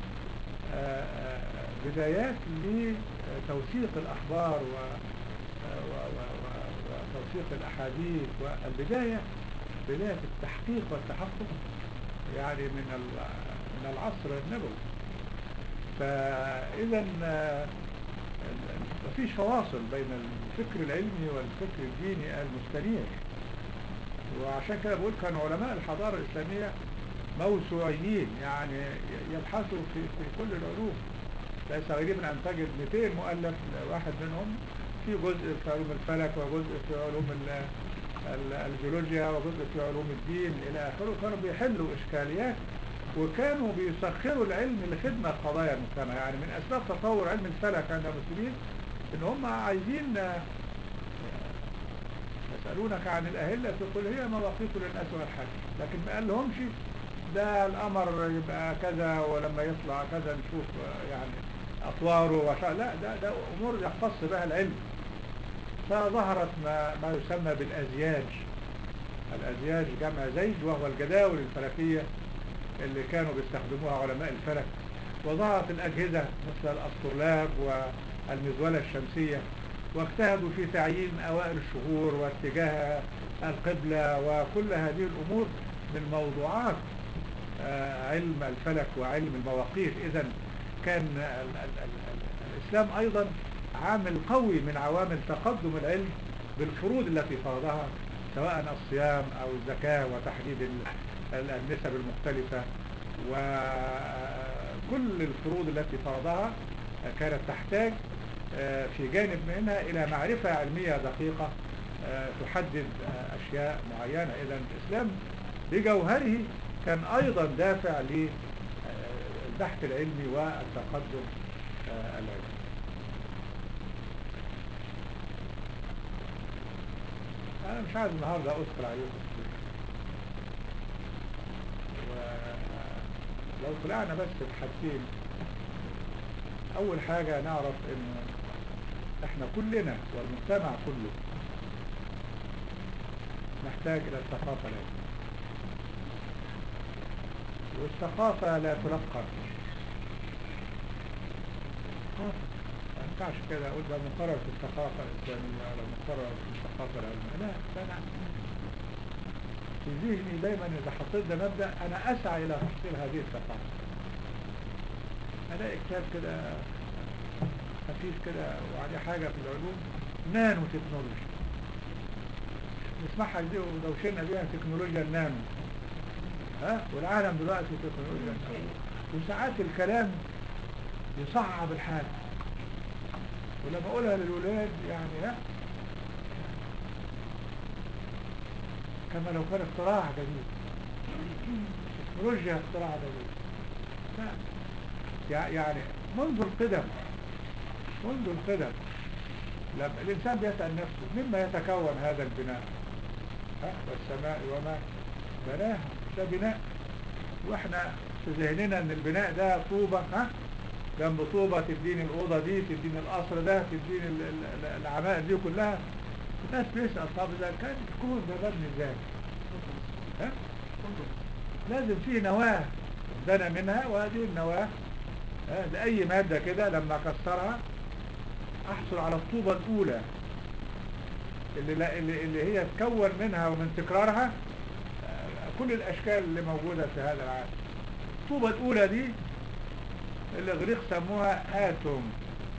بدايات لتوثيق الأخبار وتوثيق الأحاديث والبداية بداية التحقيق والتحقق يعني من من العصر النبوي فإذا مفيش فواصل بين الفكر العلمي والفكر الديني المستنير وعشان كده بقول كان علماء الحضارة الإسلامية موسوعيين يعني يبحثوا في, في كل العلوم ليس غريبا أن تجد 200 مؤلف واحد منهم في جزء في علوم الفلك وجزء في علوم ال- ال- الجيولوجيا وجزء في علوم الدين إلى آخره كانوا بيحلوا إشكاليات وكانوا بيسخروا العلم لخدمة قضايا المجتمع يعني من أسباب تطور علم الفلك عند المسلمين إن هم عايزين آه، يسألونك عن الأهلة تقول هي مواقيت للناس والحج لكن ما قال لهمش ده القمر يبقى كذا ولما يطلع كذا نشوف آه، يعني أطواره وشا لا ده, ده أمور يختص بها العلم فظهرت ما, ما يسمى بالأزياج الأزياج جمع زيج وهو الجداول الفلكية اللي كانوا بيستخدموها علماء الفلك وظهرت الأجهزة مثل الأسطرلاب والمزولة الشمسية واجتهدوا في تعيين أوائل الشهور واتجاه القبلة وكل هذه الأمور من موضوعات آه، علم الفلك وعلم المواقيت إذا كان ال- ال- ال- ال- الإسلام أيضا عامل قوي من عوامل تقدم العلم بالفروض التي فرضها سواء الصيام أو الزكاة وتحديد ال- ال- النسب المختلفة وكل الفروض التي فرضها كانت تحتاج آه، في جانب منها إلى معرفة علمية دقيقة آه، تحدد آه، أشياء معينة إذا الإسلام بجوهره كان أيضا دافع للبحث العلمي والتقدم آه، العلمي أنا مش عايز النهاردة أذكر عليكم كتير ولو طلعنا بس بحاجتين أول حاجة نعرف إن إحنا كلنا والمجتمع كله نحتاج إلى الثقافة العلمية والثقافة لا تلقى ثقافة ما ينفعش كده أقول ده مقرر في الثقافة الإسلامية ولا مقرر في الثقافة العلمية لا ده أنا في ذهني دايما إذا حطيت ده مبدأ أنا أسعى إلى تحصيل هذه الثقافة ألاقي كتاب كده خفيف كده وعليه حاجة في العلوم نانو تكنولوجي نسمعها دي ودوشنا بيها تكنولوجيا النانو ها والعالم دلوقتي تكنولوجيا النانو وساعات الكلام يصعب الحال ولما اقولها للولاد يعني ها كما لو كان اختراع جديد تكنولوجيا اختراع جديد لا يع- يعني منذ القدم منذ القدم لما الإنسان بيسأل نفسه مما يتكون هذا البناء ها والسماء وما بناها ده بناء واحنا في ذهننا ان البناء ده طوبة ها جنب طوبة تديني الأوضة دي تديني القصر ده تديني ال- ال- ال- العمائر دي كلها الناس بيسأل طب إذا كان الكون ده مبني ازاي؟ ها؟ لازم فيه نواة بنى منها وهذه النواة ها، لأي مادة كده لما أكسرها أحصل على الطوبة الأولى اللي, لا اللي, اللي هي تكون منها ومن تكرارها آه، كل الأشكال اللي موجودة في هذا العالم الطوبة الأولى دي الإغريق سموها آتوم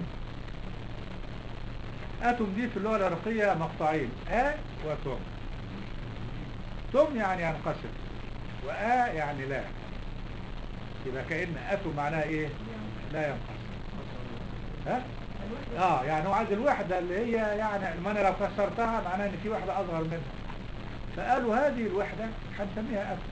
آتوم دي في اللغة العراقية مقطعين آ وتوم توم يعني ينقسم وآ يعني لا يبقى كأن آتوم معناها إيه لا ينقسم ها اه يعني هو عايز الوحدة اللي هي يعني ما انا لو كسرتها معناها ان في وحدة اصغر منها فقالوا هذه الوحدة هنسميها اتوم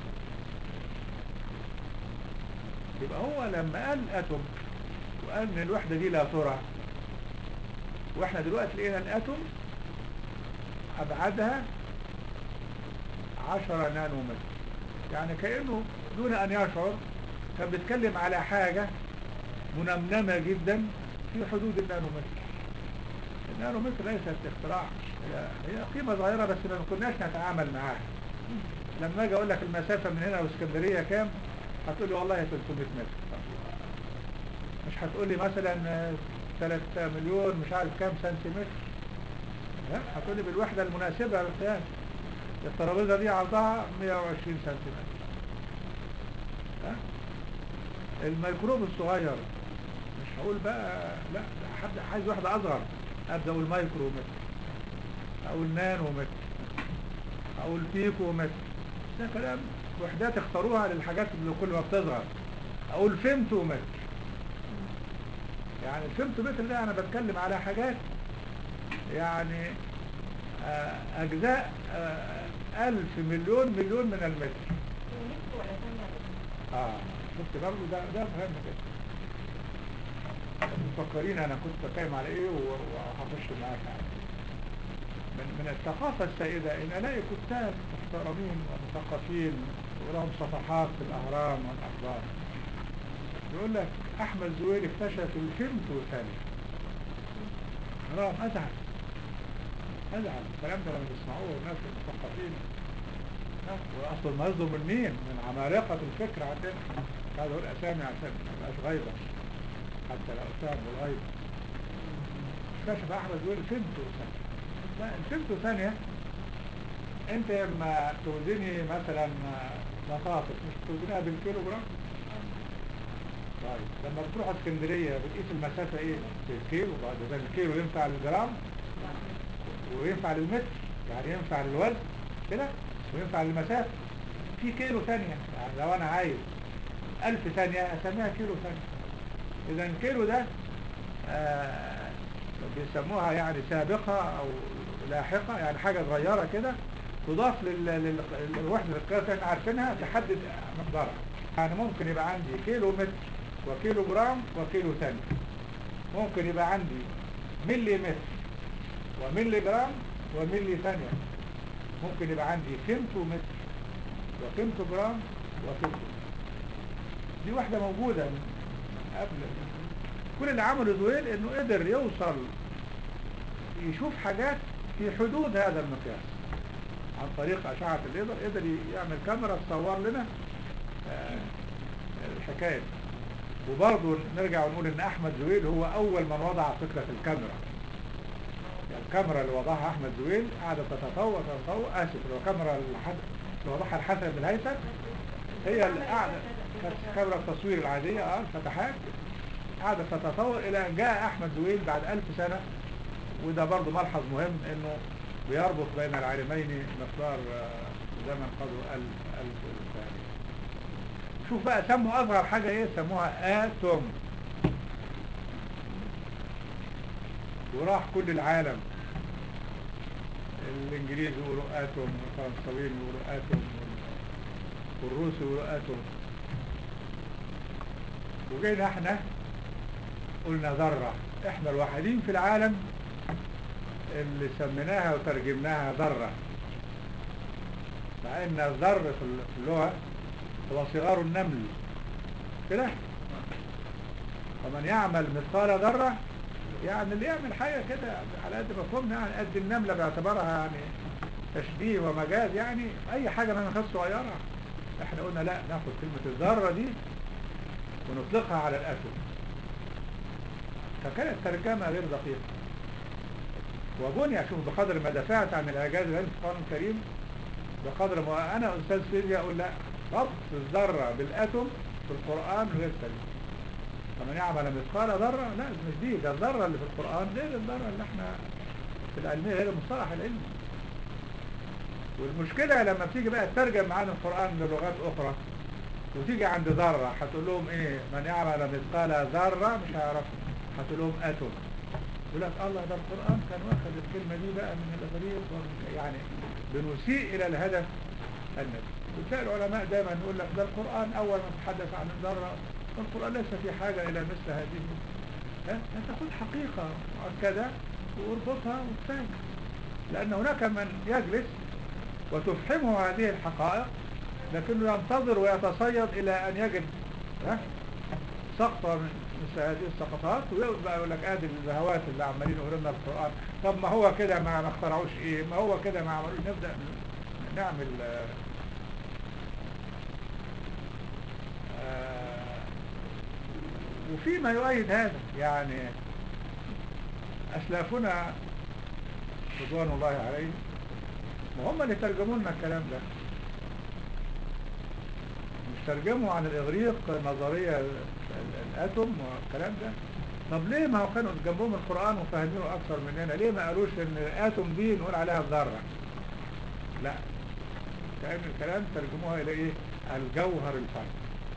يبقى هو لما قال اتوم وقال ان الوحدة دي لا ترى واحنا دلوقتي لقينا الاتوم ابعادها عشرة نانو متر يعني كأنه دون ان يشعر كان بيتكلم على حاجة منمنمة جدا في حدود النانومتر النانومتر ليست اختراع هي, هي قيمة صغيرة بس ما كناش نتعامل معاها لما اجي اقول لك المسافة من هنا لاسكندرية كام هتقول لي والله 300 متر طب مش هتقول لي مثلا 3 مليون مش عارف كام سنتيمتر ها هتقول لي بالوحدة المناسبة للقياس الترابيزة دي عرضها 120 سنتيمتر ها الميكروب الصغير مش هقول بقى لا ده حد عايز واحدة أصغر أبدأ أقول مايكرو متر أقول نانو متر اقول بيكو متر ده كلام وحدات اختاروها للحاجات اللي كل ما بتصغر اقول فيمتو متر يعني الفيمتو متر ده انا بتكلم على حاجات يعني آه، اجزاء آه، الف مليون مليون من المتر متر ولا ثانية بس؟ اه شفت برضه ده ده مهم كده مفكرين انا كنت بتكلم على ايه و- وهخش معاك يعني من من الثقافة السائدة ان الاقي كتاب محترمين ومثقفين ولهم صفحات في الاهرام والاخبار يقول لك احمد زويل اكتشف الفيمتو ثانية حرام ازعل ازعل الكلام ده لما بيسمعوه الناس المثقفين ها، واصل ما يصدر من مين من عمالقة الفكر عندنا هذا هو الاسامي عشان ما يبقاش غيبة حتى لو اتهم بالغيبة اكتشف احمد زويل فيمتو ثانية لا الفيمتو ثانية انت لما توزني مثلا بطاطس مش توزنها بالكيلو جرام طيب لما بتروح اسكندرية بتقيس المسافة ايه بالكيلو بعد ده الكيلو ينفع للجرام وينفع للمتر يعني ينفع للوزن كده وينفع للمسافة في كيلو ثانية يعني لو انا عايز ألف ثانية اسميها كيلو ثانية اذا الكيلو ده آه بيسموها يعني سابقة او لاحقة يعني حاجة صغيرة كده تضاف لل- لل- للوحدة القياس اللي احنا عارفينها تحدد مقدارها يعني ممكن يبقى عندي كيلو متر وكيلو جرام وكيلو ثانية ممكن يبقى عندي ملي متر وملي جرام وملي ثانية ممكن يبقى عندي فيمتو متر وفيمتو جرام وفيمتو دي واحدة موجودة من من قبل كل اللي عمله زويل انه قدر يوصل يشوف حاجات في حدود هذا المقياس عن طريق أشعة الليزر قدر يعمل كاميرا تصور لنا آه، الحكاية دي. وبرضه نرجع ونقول ان احمد زويل هو اول من وضع فكرة الكاميرا يعني الكاميرا اللي وضعها احمد زويل قعدت تتطور تتطور اسف اللي هو كاميرا الحد... اللي وضعها الحسن بن الهيثم هي اللي قاعدة كانت كاميرا التصوير العادية اه الفتحات قعدت تتطور الى ان جاء احمد زويل بعد الف سنة وده برضه ملحظ مهم انه بيربط بين العالمين مقدار آه، زمن قدره الف الف ثانية شوف بقى سموا اصغر حاجة ايه سموها اتوم وراح كل العالم الانجليز يقولوا اتوم والفرنساويين يقولوا اتوم والروس يقولوا اتوم وجينا احنا قلنا ذرة احنا الوحيدين في العالم اللي سميناها وترجمناها ذرة مع ان الذر في اللغة هو صغار النمل كده ومن يعمل مثقال ذرة يعني اللي يعمل حاجة كده على قد مفهومنا يعني قد النملة باعتبارها يعني تشبيه ومجاز يعني اي حاجة من خد صغيرة احنا قلنا لا ناخد كلمة الذرة دي ونطلقها على الاتوم فكانت ترجمة غير دقيقة وبني اشوف بقدر ما دفعت عن الاعجاز العلمي في القرآن الكريم بقدر ما انا استاذ فيزياء اقول لا ربط الذرة بالاتوم في القرآن غير سليم فمن يعمل مثقال ذرة لا مش دي ده الذرة اللي في القرآن غير الذرة اللي احنا في العلمية غير المصطلح العلمي والمشكلة لما بتيجي بقى تترجم معانا القرآن للغات أخرى وتيجي عند ذرة هتقول لهم ايه من يعمل مثقال ذرة مش هيعرفوا هتقول لهم أتوم يقول لك الله ده القرآن كان واخد الكلمة دي بقى من الإغريق ومن- يعني بنسيء إلى الهدف النبي وتلاقي العلماء دايما يقول لك ده القرآن أول ما تحدث عن الذرة القرآن ليس في حاجة إلى مثل هذه ها أنت خذ حقيقة مؤكدة واربطها وكفاية لأن هناك من يجلس وتفحمه هذه الحقائق لكنه ينتظر ويتصيد إلى أن يجد ها سقطة من مثل هذه السقطات ويقعد بقى يقول لك ادي البهوات اللي عمالين يقولوا لنا القرآن طب ما هو كده ما ما اخترعوش ايه ما هو كده ما عملوش نبدأ نعمل آه، آه، وفي ما يؤيد هذا يعني أسلافنا رضوان الله عليهم وهم اللي ترجموا لنا الكلام ده مش ترجموا عن الإغريق نظرية ال- ال- الأتوم والكلام ده طب ليه ما هو كانوا جنبهم القرآن وفاهمينه أكثر مننا ليه ما قالوش إن الأتوم دي نقول عليها الذرة لا في علم الكلام ترجموها الى ايه الجوهر الفرد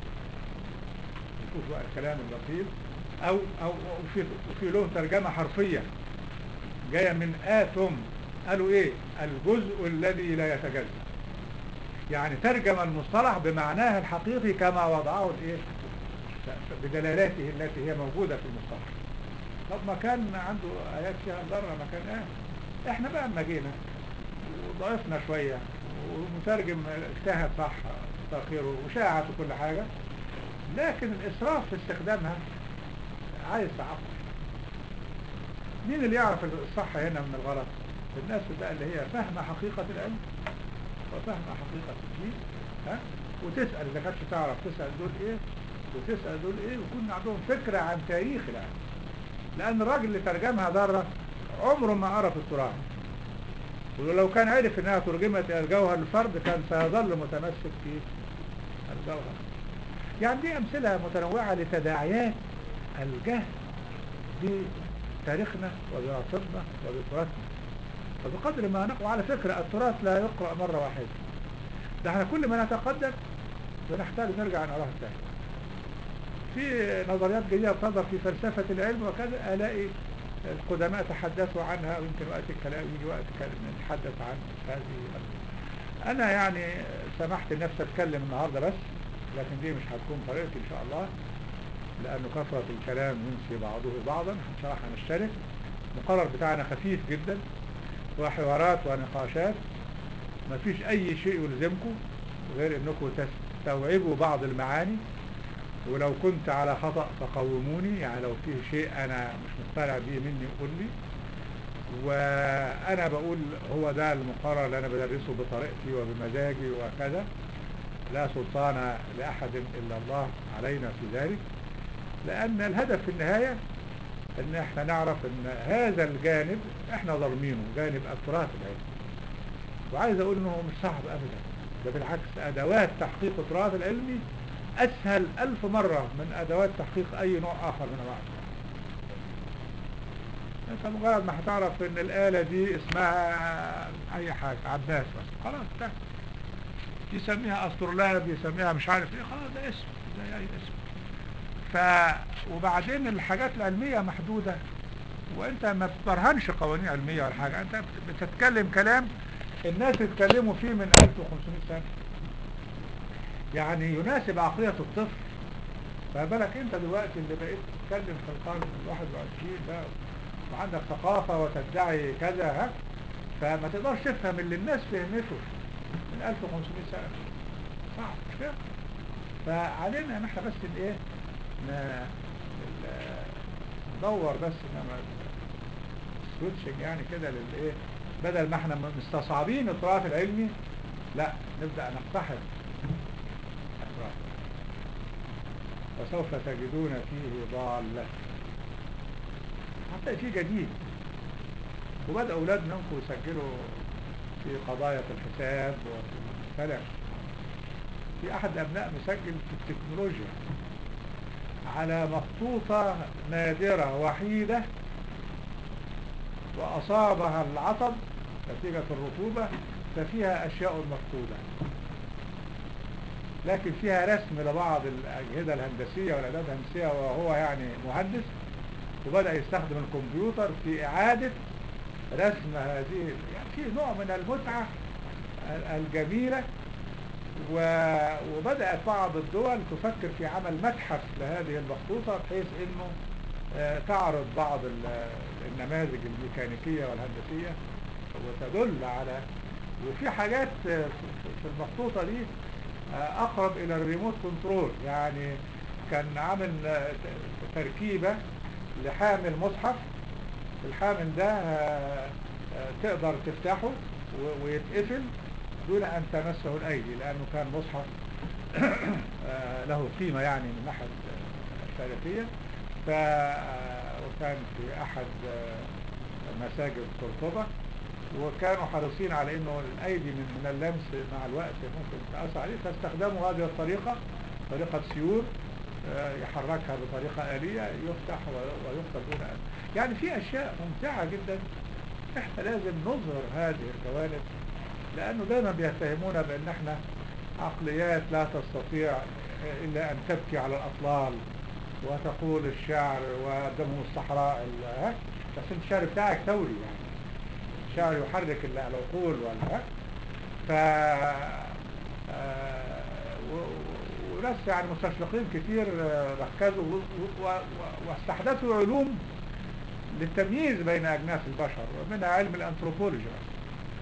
نشوف بقى الكلام اللطيف او او وفي وفي له ترجمه حرفيه جايه من اتم قالوا ايه الجزء الذي لا يتجزا يعني ترجم المصطلح بمعناه الحقيقي كما وضعه الايه بدلالاته التي هي موجوده في المصطلح طب ما كان عنده ايات فيها ضرر ما كان آه. احنا بقى اما جينا وضعفنا شويه والمترجم اجتهد صح كتر خيره وشاعت وكل حاجه لكن الاسراف في استخدامها عايز تعقل مين اللي يعرف الصح هنا من الغلط الناس بقى اللي هي فاهمه حقيقه العلم وفاهمه حقيقه الدين ها وتسال اذا كانتش تعرف تسال دول ايه وتسال دول ايه ويكون عندهم فكره عن تاريخ العلم لان الراجل اللي ترجمها ضره عمره ما قرا في التراث ولو كان عرف انها ترجمت الى الجوهر الفرد كان سيظل متمسك في الجوهر يعني دي امثله متنوعه لتداعيات الجهل بتاريخنا ودراستنا وبتراثنا فبقدر ما نقرأ على فكرة التراث لا يقرأ مرة واحدة ده احنا كل ما نتقدم بنحتاج نرجع نقراها تاني في نظريات جديدة بتظهر في فلسفة العلم وكذا ألاقي القدماء تحدثوا عنها ويمكن وقت الكلام يجي وقت نتحدث عن هذه أنا يعني سمحت لنفسي أتكلم النهاردة بس لكن دي مش هتكون طريقتي إن شاء الله لأنه كثرة الكلام ينسي بعضه بعضا إن شاء الله هنشترك المقرر بتاعنا خفيف جدا وحوارات ونقاشات ما فيش أي شيء يلزمكم غير أنكم تستوعبوا بعض المعاني ولو كنت على خطأ فقوموني يعني لو فيه شيء أنا مش مقتنع به مني قول لي وأنا بقول هو ده المقرر اللي أنا بدرسه بطريقتي وبمزاجي وكذا لا سلطان لأحد إلا الله علينا في ذلك لأن الهدف في النهاية ان احنا نعرف ان هذا الجانب احنا ظالمينه جانب التراث العلمي وعايز اقول انه مش صعب ابدا ده بالعكس ادوات تحقيق التراث العلمي اسهل الف مرة من ادوات تحقيق اي نوع اخر من انواع انت مجرد ما هتعرف ان الالة دي اسمها اي حاجة عباس بس خلاص ده يسميها استرلاب يسميها مش عارف ايه خلاص ده اسم زي اي اسم ف وبعدين الحاجات العلمية محدودة وانت ما بتبرهنش قوانين علمية ولا حاجة انت بتتكلم كلام الناس اتكلموا فيه من 1500 سنة يعني يناسب عقلية الطفل فبالك انت دلوقتي اللي بقيت تتكلم في القرن الواحد وعشرين ده وعندك ثقافة وتدعي كذا ها فما تقدرش تفهم اللي الناس فهمته من 1500 سنة صعب مش كده فعلينا ان احنا بس الايه ندور بس انما سويتشنج يعني كده للايه بدل ما احنا مستصعبين التراث العلمي لا نبدأ نقتحم التراث وسوف تجدون فيه ضالة حتى في جديد وبدأ أولاد منكم يسجلوا في قضايا الحساب وفي الفلك في أحد الأبناء مسجل في التكنولوجيا على مخطوطة نادرة وحيدة وأصابها العطب نتيجة الرطوبة ففيها أشياء مفقودة لكن فيها رسم لبعض الأجهزة الهندسية والأدوات الهندسية وهو يعني مهندس وبدأ يستخدم الكمبيوتر في إعادة رسم هذه يعني في نوع من المتعة الجميلة وبدأت بعض الدول تفكر في عمل متحف لهذه المخطوطة بحيث انه تعرض بعض النماذج الميكانيكية والهندسية وتدل على وفي حاجات في المخطوطة دي اقرب الى الريموت كنترول يعني كان عامل تركيبة لحامل مصحف الحامل ده تقدر تفتحه ويتقفل دون أن تمسه الأيدي لأنه كان مصحف له قيمة يعني من ناحية التاريخية ف وكان في أحد مساجد قرطبة وكانوا حريصين على انه الايدي من, من اللمس مع الوقت ممكن تأثر عليه فاستخدموا هذه الطريقة طريقة سيور يحركها بطريقة آلية يفتح ويقفل دون أن يعني في أشياء ممتعة جدا احنا لازم نظهر هذه الجوانب لأنه دايما بيتهمونا بأن احنا عقليات لا تستطيع إلا أن تبكي على الأطلال وتقول الشعر ودمه الصحراء ال- ها؟ بس انت الشعر بتاعك ثوري يعني الشعر يحرك ال- العقول ولا ها؟ ف آه، و- و- وناس يعني مستشرقين كتير آه، ركزوا و- و- و- واستحدثوا علوم للتمييز بين أجناس البشر ومنها علم الأنثروبولوجي مثلا.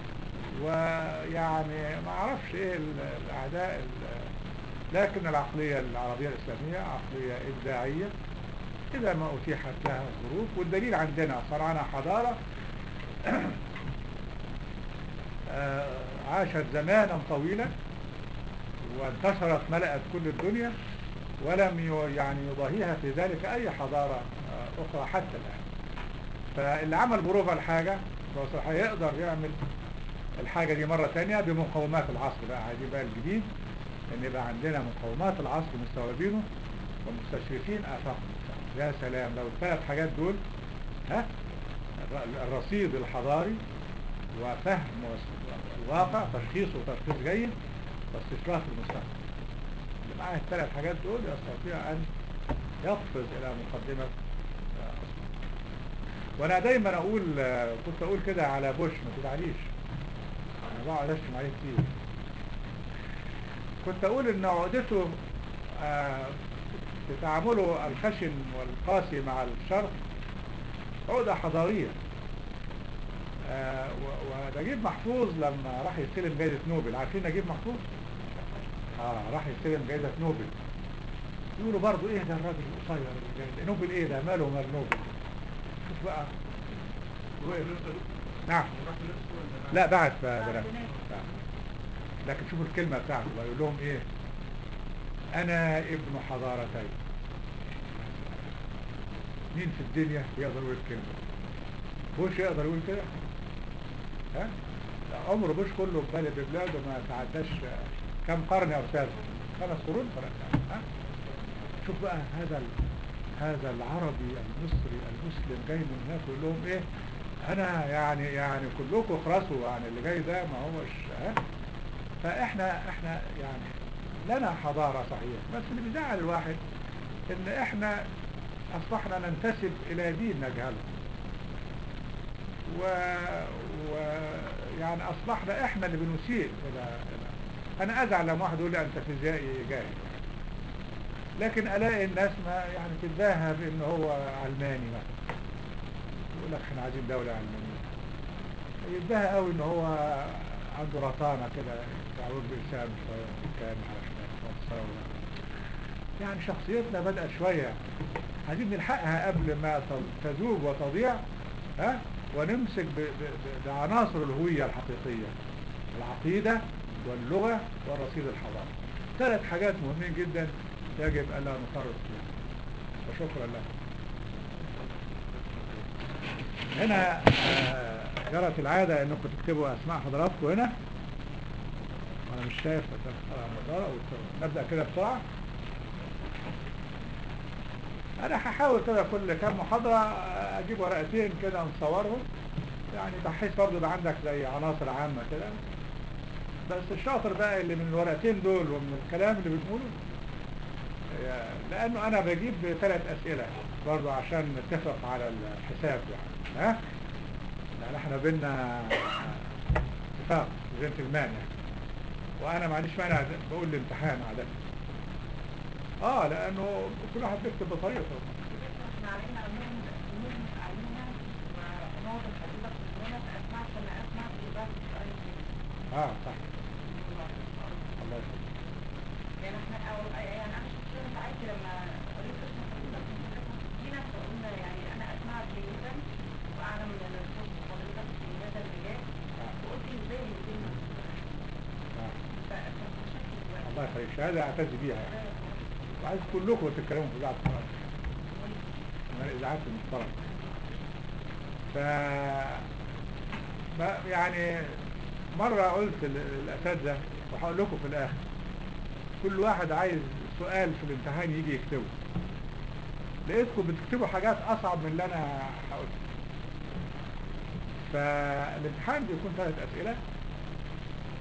ويعني ما اعرفش ايه ال- الاعداء ال- لكن العقلية العربية الاسلامية عقلية ابداعية اذا ما اتيحت لها الظروف والدليل عندنا صنعنا حضارة آه، عاشت زمانا طويلا وانتشرت ملأت كل الدنيا ولم ي- يعني يضاهيها في ذلك اي حضارة آه، اخرى حتى الان فاللي عمل بروفا الحاجة هو هيقدر يعمل الحاجة دي مرة تانية بمقومات العصر بقى عايزين بقى الجديد ان يبقى عندنا مقومات العصر مستوعبينه ومستشرفين افاقه يا سلام لو الثلاث حاجات دول ها الر- الرصيد الحضاري وفهم وس- الواقع تشخيص وتشخيص جيد واستشراف المستقبل اللي معاه الثلاث حاجات دول يستطيع ان يقفز الى مقدمة آه، أصلا وانا دايما اقول آه، كنت اقول كده على بوش ما تزعليش انا بقعد اشتم عليه كتير كنت اقول ان عقدته آه، في تعامله الخشن والقاسي مع الشرق عقدة حضارية آه، و- ونجيب محفوظ لما راح يستلم جائزة نوبل عارفين نجيب محفوظ؟ اه راح يستلم جائزة نوبل يقولوا برضو ايه ده الراجل القصير اللي جاي ده؟ نوبل ايه ده ماله مال نوبل شوف بقى وقف. نعم لا بعد فبنات لكن شوفوا الكلمة بتاعته بقى يقول لهم ايه انا ابن حضارتين مين في الدنيا يقدر يقول الكلمة بوش يقدر يقول كده ها لا، عمر بوش كله بلد بلاده ما تعداش آه، كم قرن يا استاذ خمس قرون ثلاث ها شوف بقى هذا ال... هذا العربي المصري المسلم جاي من هناك يقول لهم ايه انا يعني يعني كلكم اخرسوا يعني اللي جاي ده ما هوش ها فاحنا احنا يعني لنا حضارة صحيح بس اللي بيزعل الواحد ان احنا اصبحنا ننتسب الى دين نجهله و... و يعني اصبحنا احنا اللي بنسيء الى الى انا ازعل لما واحد يقول لي انت فيزيائي جاهل لكن الاقي الناس ما يعني تتباهى بان هو علماني مثلا يقول لك احنا عايزين دولة علمانية يتباهى قوي ان هو عنده رطانة كده تعود بإسلام شوية كان على شوية يعني شخصيتنا بدأت شوية عايزين نلحقها قبل ما ت- تذوب وتضيع ها ونمسك ب- ب- ب- بعناصر الهوية الحقيقية العقيدة واللغة والرصيد الحضاري ثلاث حاجات مهمين جدا يجب ألا نفرط فيها وشكرا لكم هنا آه، جرت العادة انكم تكتبوا اسماء حضراتكم هنا وانا مش شايف أسماء النظارة والصورة. نبدأ كده بسرعة انا هحاول كده كل كام محاضرة آه، اجيب ورقتين كده نصورهم يعني بحيث برضه يبقى عندك زي عناصر عامة كده بس الشاطر بقى اللي من الورقتين دول ومن الكلام اللي بنقوله آه، لانه انا بجيب ثلاث اسئلة برضه عشان نتفق على الحساب يعني ها يعني احنا بينا اتفاق جنتلمان يعني وانا ما عنديش مانع بقول الامتحان عادة اه لانه كل واحد بيكتب بطريقته احنا علينا علوم علوم علينا ونقعد حضرتك مننا فاسمع عشان اسمع يبقى السؤال كده اه صح الله يخليك يعني احنا او يعني انا شخصيا ساعات لما قريت اسم حضرتك من حضرتك دينا فقلنا يعني انا اسمع جيدا واعلم من الصوت حضرتك في هذا المجال آه. وقلت ازاي الكلمه آه. فاكتشفت الله يخليك شهادة اعتز بيها يعني وعايز كلكم تتكلموا في اذاعة القرآن من الاذاعات المحترمة ف ما- يعني مرة قلت للأساتذة وهقول لكم في الآخر كل واحد عايز سؤال في الامتحان يجي يكتبه لقيتكم بتكتبوا حاجات أصعب من اللي أنا هقولها فالامتحان بيكون ثلاث أسئلة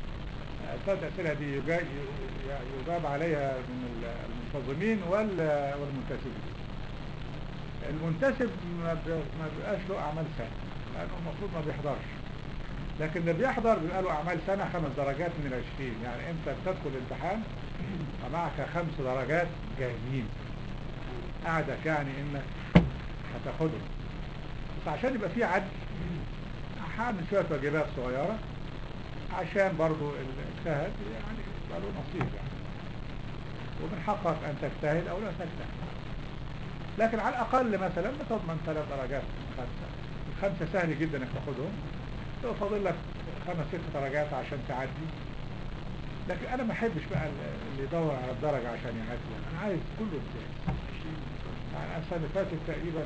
الثلاث أسئلة دي يجا- ي- يجاب عليها من المنتظمين ولا والمنتسبين المنتسب ما بي- ما بيبقاش له أعمال سنة لأنه المفروض ما بيحضرش لكن اللي بيحضر بيبقى له أعمال سنة خمس درجات من العشرين يعني أنت بتدخل الامتحان ومعك خمس درجات جاهزين قاعدك يعني إنك هتاخدهم بس عشان يبقى في عدل هعمل شوية واجبات صغيرة عشان برضو الاجتهاد يعني يبقى له نصيب يعني ومن حقك أن تجتهد أو لا تجتهد لكن على الأقل مثلا بتضمن ثلاث درجات من خمسة الخمسة سهل جدا انك تاخدهم لو فاضل لك خمس ست درجات عشان تعدي لكن انا ما احبش بقى اللي يدور على الدرجة عشان يعدي انا عايز كله امتياز يعني أنا السنة اللي فاتت تقريبا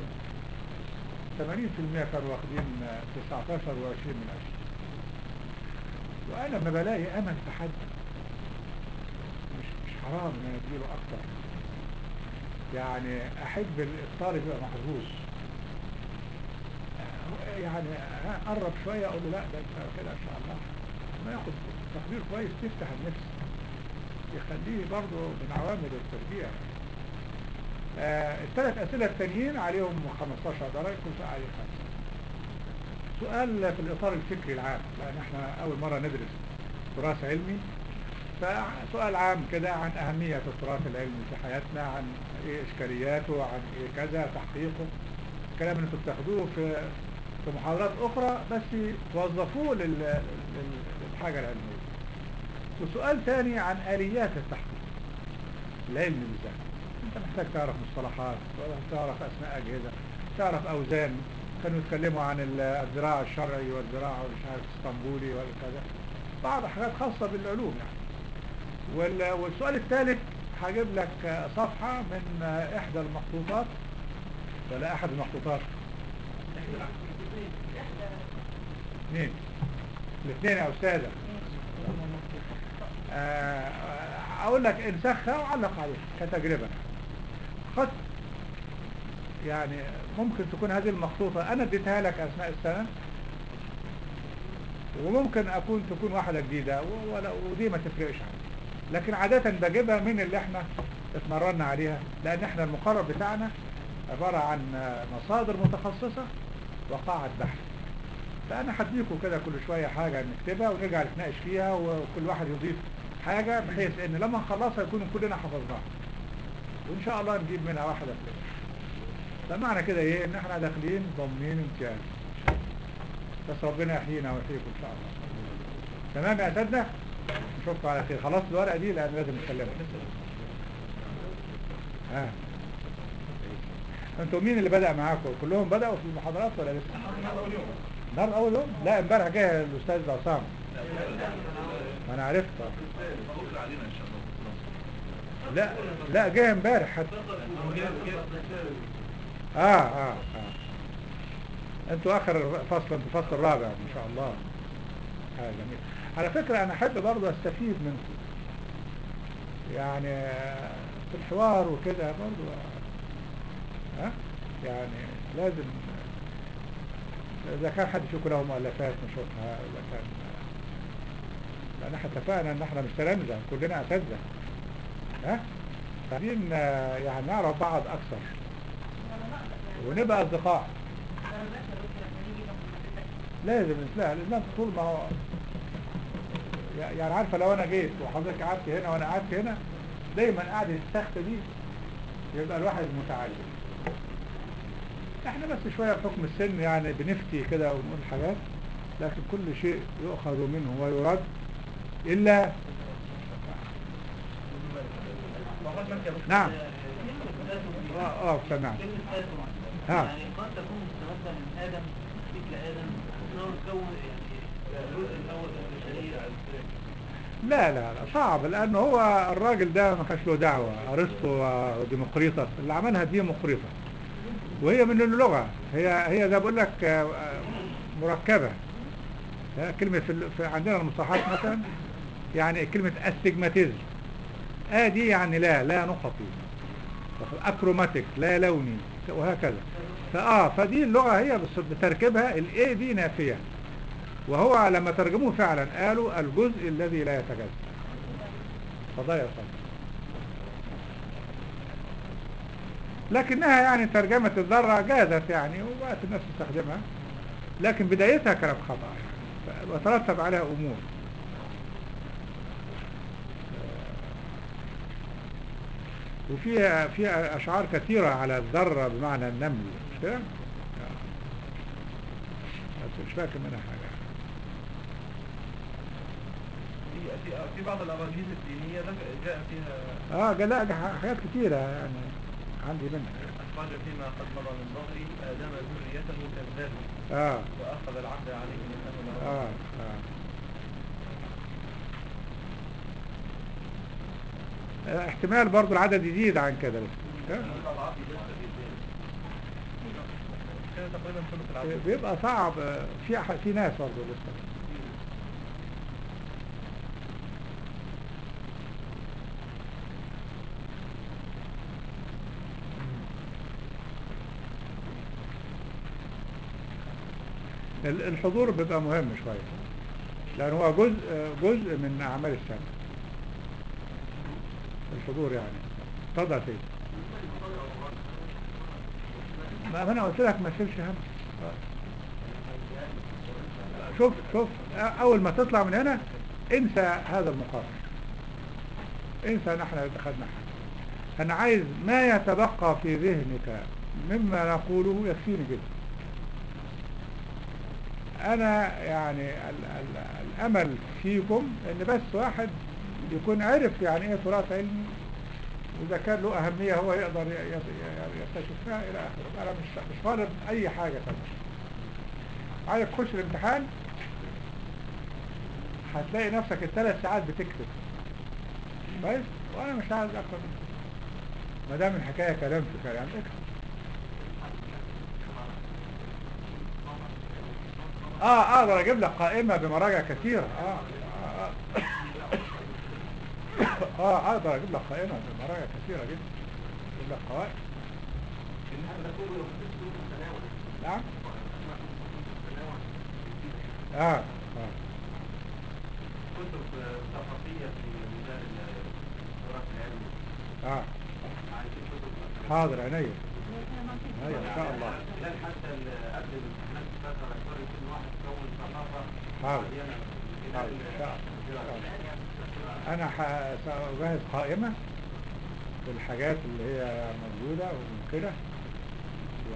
80% كانوا واخدين 19 و20 من 20 وانا ما بلاقي امل في حد مش مش حرام ان انا اديله اكتر يعني احب الطالب يبقى محظوظ يعني قرب شوية اقول له لا ده انت كده ان شاء الله ما ياخد تقدير كويس تفتح النفس يخليه برضه من عوامل التربية آه الثلاث اسئلة التانيين عليهم 15 درجة كل سؤال عليه خمسة سؤال في الاطار الفكري العام لان احنا اول مرة ندرس تراث علمي فسؤال عام كده عن أهمية التراث العلمي في حياتنا عن إيه إشكالياته عن إيه كذا تحقيقه الكلام اللي انتوا بتاخدوه في في محاضرات أخرى بس توظفوه لل... لل... للحاجة العلمية وسؤال تاني عن آليات التحقيق العلمي بالذات انت محتاج تعرف مصطلحات تعرف أسماء أجهزة تعرف أوزان كانوا يتكلموا عن الذراع الشرعي والذراع مش عارف اسطنبولي ولا كذا بعض حاجات خاصة بالعلوم يعني وال- والسؤال الثالث هجيب لك صفحة من إحدى المخطوطات ولا أحد المخطوطات اثنين الاثنين يا أستاذة آه، أقول لك انسخها وعلق عليها كتجربة خط يعني ممكن تكون هذه المخطوطة أنا اديتها لك أثناء السنة وممكن أكون تكون واحدة جديدة و- ولا- ودي ما تفرقش عني لكن عادة بجيبها من اللي احنا اتمرنا عليها لأن احنا المقرر بتاعنا عبارة عن مصادر متخصصة وقاعة بحث فأنا هديكم كده كل شوية حاجة نكتبها ونرجع نتناقش فيها وكل واحد يضيف حاجة بحيث ان لما نخلصها يكون كلنا حفظناها وان شاء الله نجيب منها واحدة في الآخر. فمعنى كده ايه ان احنا داخلين ضامنين امتياز بس ربنا يحيينا ويحييكم ان شاء الله تمام يا اساتذه نشوفكم على خير خلاص الورقه دي لان لازم نتكلمها ها انتوا مين اللي بدأ معاكم كلهم بدأوا في المحاضرات ولا لسه النهارده اول يوم لا امبارح جه الاستاذ عصام ما انا عرفت بكره علينا ان شاء الله لا لا جه امبارح حتى اه اه اه انتوا اخر فصل انتوا فصل الرابع ان شاء الله حاجه جميل على فكرة انا احب برضه استفيد منكم يعني في الحوار وكده برضه ها يعني لازم اذا كان حد فيكم له مؤلفات نشوفها اذا كان لان احنا اتفقنا ان احنا مش تلامذة كلنا اساتذة ها بعدين يعني نعرف بعض اكثر ونبقى اصدقاء لازم لا لازم طول ما هو يعني عارفه لو انا جيت وحضرتك قعدت هنا وانا قعدت هنا دايما قعدة السخت دي يبقى الواحد متعلم احنا بس شوية بحكم السن يعني بنفتي كده ونقول حاجات لكن كل شيء يؤخذ منه ويرد الا نعم اه اه سمعت كلمة آدم ها. يعني قد تكون مستمدة من آدم فكر آدم أنه كون يعني الجزء الأول من البشرية لا لا لا صعب لان هو الراجل ده ما كانش له دعوة ارسطو وديمقريطس اللي عملها ديمقريطس وهي من اللغة هي هي زي بقول لك آه، آه، مركبة آه، كلمة في, ال- في عندنا المصطلحات مثلا يعني كلمة استجماتيزم اه دي يعني لا لا نقطي اكروماتيك لا لوني وهكذا فاه فدي اللغة هي بس بتركيبها الاي دي نافية وهو لما ترجموه فعلا قالوا الجزء الذي لا يتجزأ فضل يا أستاذ لكنها يعني ترجمة الذرة جازت يعني وبقت الناس تستخدمها لكن بدايتها كانت خطأ يعني وترتب عليها أمور وفيها فيها أشعار كثيرة على الذرة بمعنى النمل مش كده؟ آه. بس مش فاكر منها حاجة في في في بعض الاراجيز الدينيه ذك- جاء فيها اه قال لا ده حاجات كثيرة يعني عندي منها اخرج فيما قد مضى من ظهري ادم ذريته كذاب اه واخذ العهد عليه انه له اه اه آه، احتمال برضو العدد يزيد عن كده بس مش كده؟ الاضعاف لسه بيزيد كان تقريبا ثلث العدد بيبقى صعب آه، في أح- في ناس برضه لسه ال- الحضور بيبقى مهم شوية لأن هو جزء جزء من أعمال السنة الحضور يعني اتفضل فيه ما ما انا قلت لك ما تشيلش هم شوف شوف اول ما تطلع من هنا انسى هذا المقرر انسى ان احنا اخذنا حاجه انا عايز ما يتبقى في ذهنك مما نقوله يكفيني جدا انا يعني ال ال الامل فيكم ان بس واحد يكون عرف يعني ايه تراث علمي واذا كان له اهميه هو يقدر ي- ي- ي- يستشفها الى اخره انا مش مش طالب اي حاجه ثانيه عايز تخش الامتحان هتلاقي نفسك الثلاث ساعات بتكتب كويس وانا مش عايز اكتر من كده ما دام الحكايه كلام في كلام اكتب اه اقدر اجيب لك قائمه بمراجع كثيره اه اه, آه. اه اقدر اجيب لك قائمه بمراجع كثيره جدا اجيب لك قوائم نعم اه اه كتب ثقافية في مجال التراث العلمي اه عايزين كتب حاضر عينيا ايوه ان شاء الله خلال حتى ال- قبل الامتحانات بفترة أكبر كل واحد كون ثقافة حاضر. معينة من حاضر، خلال إن شاء الله. الدراسة. انا ح- سأجهز قائمة بالحاجات اللي هي موجودة وممكنة و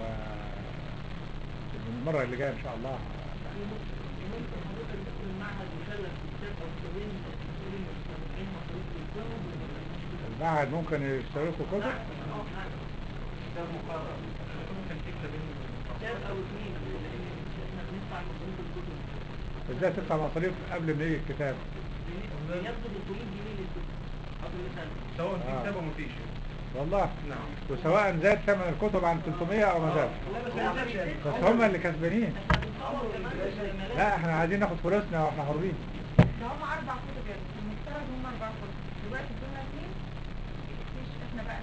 المرة اللي جاية ان شاء الله ممكن حضرتك تكون المعهد مكلف بكتاب او كتابين مسؤولين المتطوعين مصاريف الكتب المعهد ممكن يشتركوا كتب ده مقرر ممكن تكتب كتاب او اثنين لان احنا بندفع مصاريف الكتب ازاي تدفع مصاريف قبل ما يجي الكتاب بياخدوا 300 جنيه للكتب قبل سنه سواء آه. في كتاب او مفيش والله نعم وسواء زاد ثمن الكتب عن 300 او ما زاد لا بس احنا بس هم اللي كسبانين احنا بنصور كمان الملاك لا احنا عايزين ناخد فلوسنا واحنا حرين ده هم اربع كتب يعني المفترض هم اربع كتب دلوقتي دول اثنين مفيش احنا بقى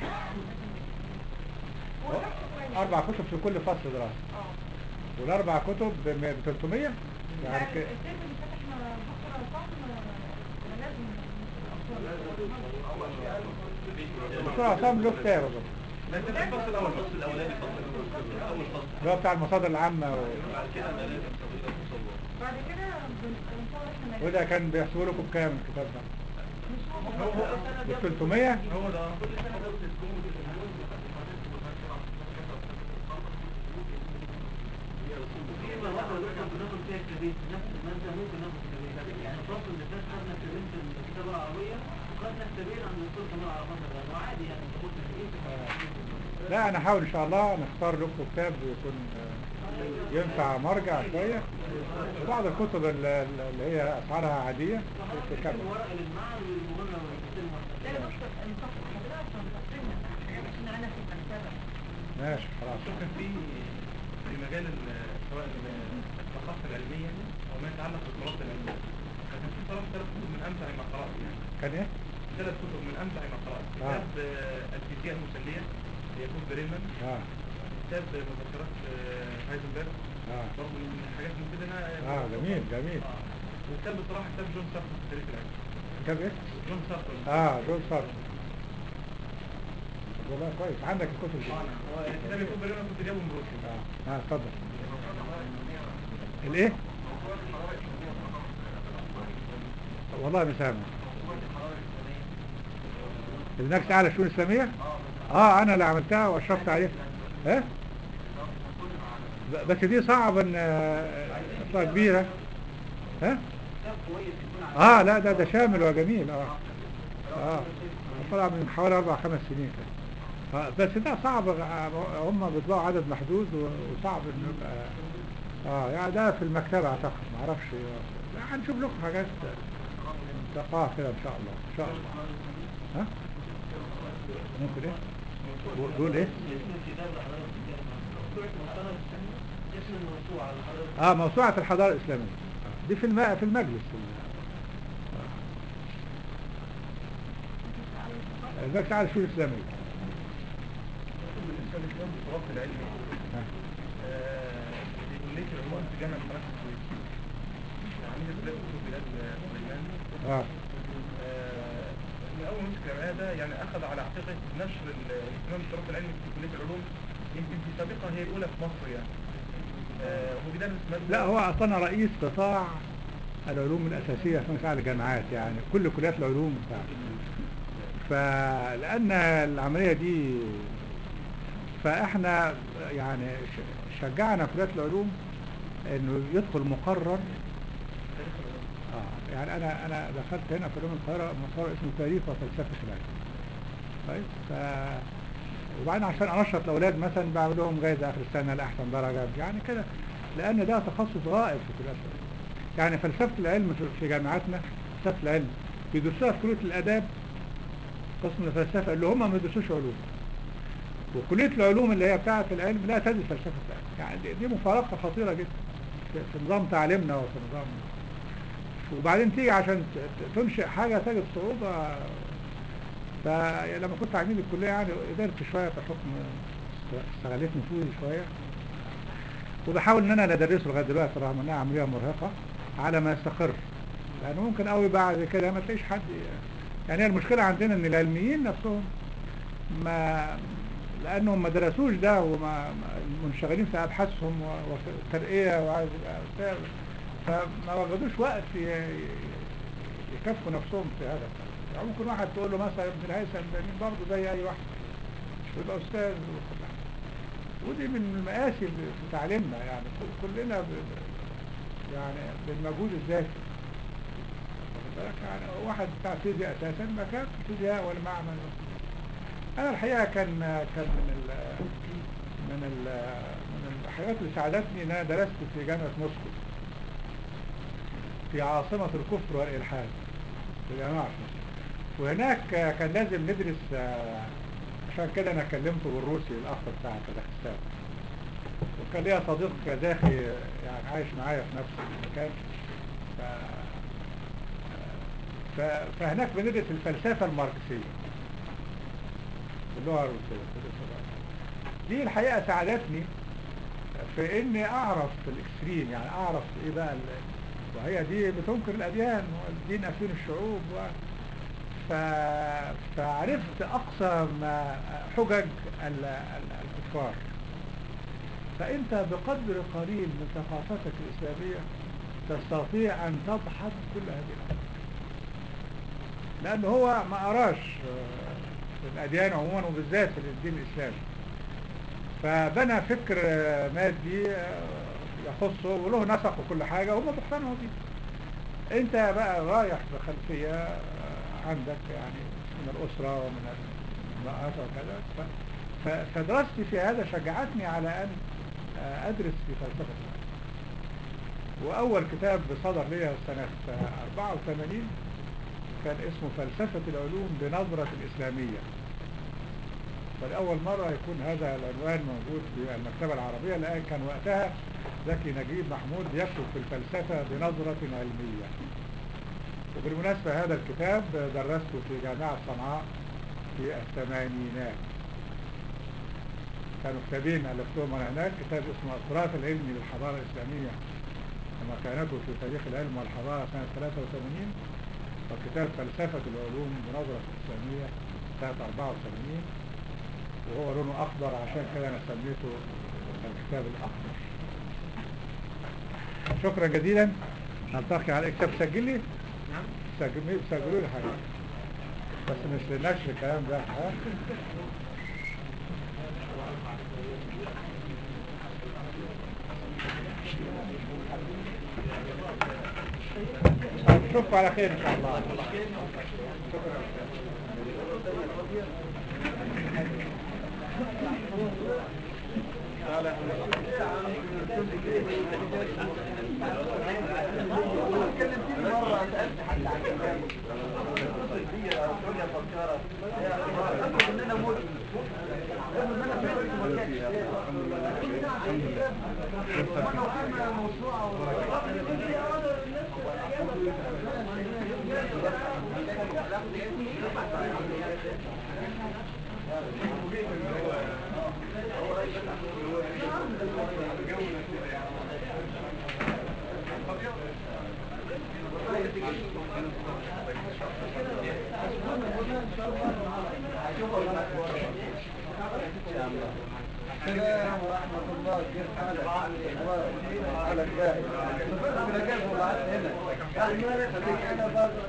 هو نفس كويس. اربع كتب في كل فصل دراسي اه والاربع كتب ب 300 يعني لا ك- الترم اللي فات احنا بكره فصل كنا لازم الدكتور عصام له كتاب برضه. لا انت في الفصل الاول الفصل الاولاني فصل اول فصل اللي هو بتاع المصادر العامة و... بعد كده انا لازم صغيره مصور بعد كده بن- بنصور احنا وده كان بيحسبوا لكم بكام الكتاب ده؟ مش هو هو ب 300 هو ده في مواد دكتور بناخد فيها كتابين في نفس المادة ممكن ناخد كتابين يعني الفصل اللي فات خدنا كتابين في الكتابة العربية وخدنا كتابين عند الدكتور كمال عرفات الغني وعادي يعني انت ممكن تقيس لا انا هحاول ان شاء الله نختار لكم كتاب يكون آه، ينفع مرجع شوية وبعض الكتب ال- ال- اللي هي اسعارها عادية تكمل ورق للمعهد والمغنى والكتاب لا يا دكتور المفصل حضرتك عشان تفصلنا حاجات عشان انا في المكتبه ماشي خلاص كان في في مجال ال- سواء ال- الثقافه العلميه او ما يتعلق بالتراث العلمي فكان في صراحه ثلاث كتب من امتع ما قرات يعني كان ايه؟ ثلاث كتب من امتع ما قرات كتاب آه، الفيزياء المسليه ليكون بريمان اه كتاب مذكرات آه، هايزنبرج اه برضه من الحاجات المفيدة انها اه جميل جميل اه وكتاب بصراحة كتاب جون سارتر في تاريخ العلم كتاب ايه؟ جون سارتر اه دول صار والله كويس عندك الكتب دي اه نعم هو الكتاب يكون بالي انا كنت جايبه من روسيا اه اه اتفضل الايه؟ والله مش سامع النكس على الشؤون الاسلاميه؟ اه انا اللي عملتها واشرفت عليها ها؟ ب- بس دي صعب ان آه، اصلا كبيره ها؟ كتاب كويس يكون على اه لا ده ده شامل وجميل اه اه طلع من حوالي اربع خمس سنين كده اه بس ده صعب آه، هم بيطبعوا عدد محدود و- وصعب انه يبقى اه يعني ده في المكتبة اعتقد ما اعرفش لا، هنشوف لكم حاجات نلقاها كده ان شاء الله ان شاء الله ها ممكن ايه دول ايه اسم الكتاب اللي حضرتك بتتكلم عنه اسم الموسوعة اللي حضرتك اه موسوعة الحضارة الاسلامية دي في الم... في المجلس آه. المجلس على الشؤون الاسلامية بالنسبة لكتاب التراث العلمي ها. آه، في كلية العلوم في جامعة قناة السويس عميد كلية الكتب بلاد سليمان اه آه، من أول ما مسك العملية ده يعني أخذ على عاتقه نشر ال- الاهتمام بالتراث العلمي في كلية العلوم يمكن في سابقة هي الأولى في مصر يعني آه، هو بيدرس مادة لا هو اصلا رئيس قطاع العلوم الاساسيه في مساعد الجامعات يعني كل كليات العلوم بتاعته فلان العمليه دي فاحنا يعني ش- شجعنا كليات العلوم انه يدخل مقرر تاريخ العلوم اه يعني انا انا دخلت هنا في علوم القاهره مقرر اسمه تاريخ وفلسفه العلم كويس ف وبعدين عشان انشط الاولاد مثلا بعمل لهم جايزه اخر السنه لاحسن درجه يعني كده لان ده تخصص غائب في كليات العلوم يعني فلسفه العلم في- في جامعاتنا فلسفه العلم بيدرسوها في كليه الاداب قسم الفلسفه اللي هم ما بيدرسوش علوم وكليه العلوم اللي هي بتاعه العلم لا تدرس فلسفه العلم يعني دي, دي مفارقه خطيره جدا في, في نظام تعليمنا وفي نظام وبعدين تيجي عشان ت- ت- تنشئ حاجه تجد صعوبه فلما كنت عميد الكليه يعني قدرت شويه بحكم است- استغليت نفوذي شويه وبحاول ان انا لا ادرسه لغايه دلوقتي رغم انها عمليه مرهقه على ما يستقر لانه ممكن قوي بعد كده ما تلاقيش حد يعني هي المشكله عندنا ان العلميين نفسهم ما لانهم ما درسوش ده وما ما- منشغلين في ابحاثهم و- وفي الترقيه وعايز يبقى أستاذ، فما وجدوش وقت ي- يكفوا نفسهم في هذا يعني ممكن واحد تقول له مثلا ابن الهيثم ده مين برضه زي اي واحد ويبقى استاذ وكل حاجه ودي من المآسي اللي في تعليمنا يعني كل- كلنا ب... يعني بالمجهود الذاتي واخد بالك؟ يعني واحد بتاع فيزياء اساسا ما كان في فيزياء ولا معمل انا الحقيقه كان كان من ال من ال من الحاجات اللي ساعدتني ان انا درست في جامعه موسكو في عاصمه الكفر والالحاد في جامعه موسكو وهناك كان لازم ندرس آه، عشان كده انا كلمته بالروسي الاخ بتاع كازاخستان وكان ليا صديق كازاخي يعني عايش معايا في نفس المكان ف... ف... فهناك بندرس الفلسفه الماركسيه باللغه الروسيه بندرس الفلسفة. دي الحقيقه ساعدتني في اني اعرف الاكستريم يعني اعرف ايه بقى ال... وهي دي بتنكر الاديان والدين افين الشعوب و... ف... فعرفت اقصى ما حجج ال... ال... الكفار فانت بقدر قليل من ثقافتك الاسلاميه تستطيع ان تدحض كل هذه الافكار لان هو ما قراش آه، في الاديان عموما وبالذات في الدين الاسلامي فبنى فكر آه، مادي آه، يخصه وله نسق وكل حاجه وهم مقتنعوا بيه انت بقى رايح بخلفيه آه، عندك يعني من الاسره ومن المرأة وكذا ف- ف- فدراستي في هذا شجعتني على ان آه، ادرس في فلسفه العلم واول كتاب صدر لي سنه آه، 84 كان اسمه فلسفه العلوم بنظره الاسلاميه فلأول مرة يكون هذا العنوان موجود في المكتبة العربية لأن كان وقتها زكي نجيب محمود يكتب في الفلسفة بنظرة علمية وبالمناسبة هذا الكتاب درسته في جامعة صنعاء في الثمانينات كانوا كتابين ألفتهم أنا هناك كتاب اسمه التراث العلمي للحضارة الإسلامية ومكانته في تاريخ العلم والحضارة سنة 83 وكتاب فلسفة العلوم بنظرة إسلامية سنة 84 وهو لونه أخضر عشان كده أنا سميته الكتاب الأخضر شكرا جزيلا نلتقي على الكتاب سجل لي نعم سجلوا سجلوا لي حاجة بس مش لنشر الكلام ده ها نشوفكم على خير ان شاء الله شكرا كلمتني مرة سألت حد عن كلام او حاجة فكرت افرض ان انا مت افرض ان انا فكرت ما كانش كل ده عشان كتاب وانا وكلمة موسوعة السلام ورحمة الله كيف حالك؟ حالك باهي سافرت مكان وقعدت هنا يعني ما نفسك أنا برضه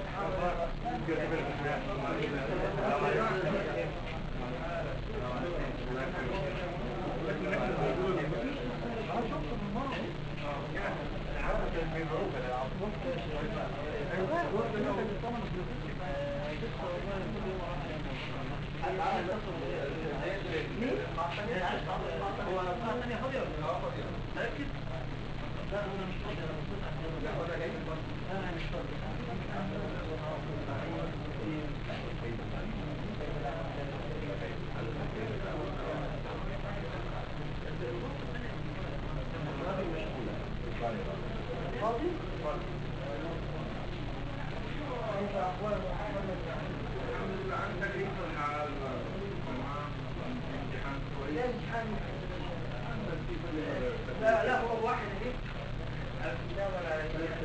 لا لا هو واحد اهي الكتاب ولا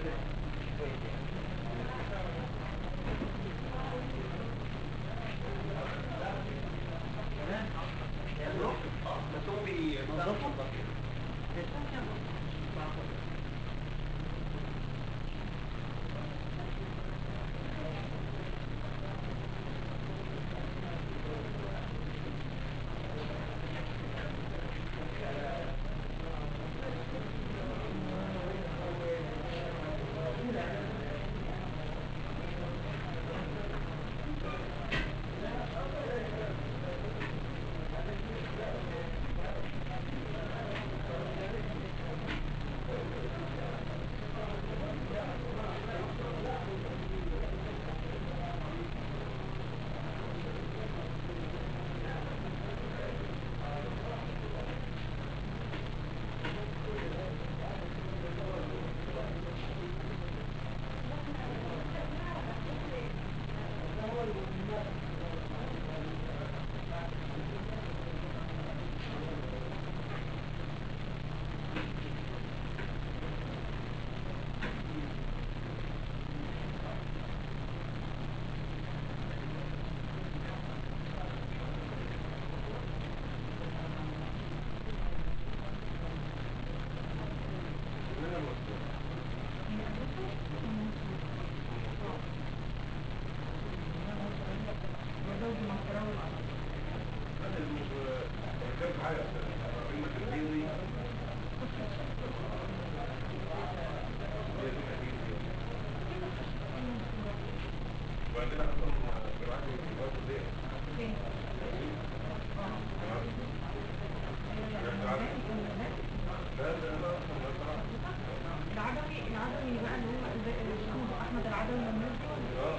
العدوي العدوي بقى اللي هو زي- اسمه احمد العدوي والناس دي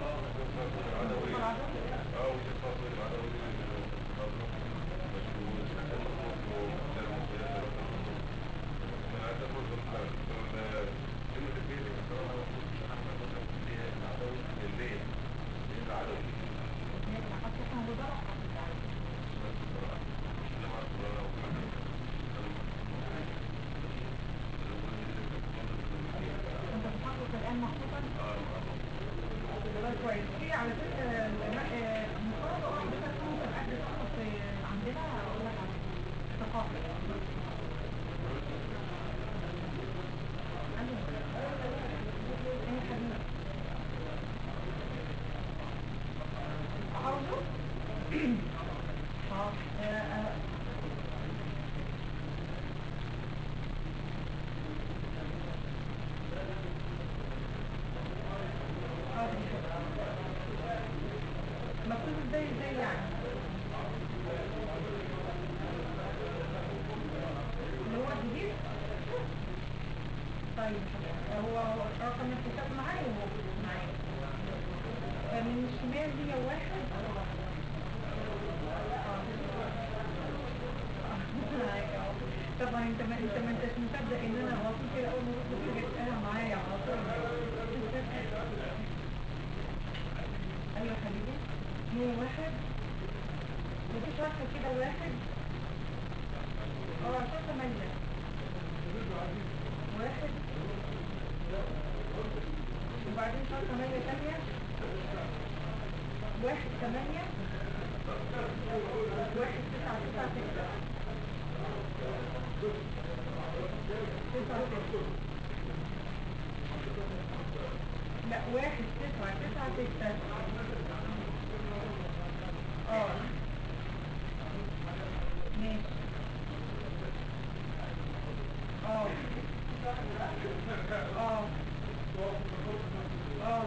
ولا مصطفى العدوي حتى كان وزارة خمس ستات معايا وهو معايا فمن الشمال دي واحد آه. طبعا انت ما انت ما انتش مصدق ان انا على طول كده اول ما تطلب حاجه تسالها معايا على طول ايوه يا حبيبي اثنين واحد مفيش واحد كده واحد اه عشان ثمانية واحد وبعدين شهر ثمانية تانية واحد ثمانية واحد تسعة تسعة ستة تسعة ستة لا واحد تسعة تسعة ستة اه ماشي اه اه اه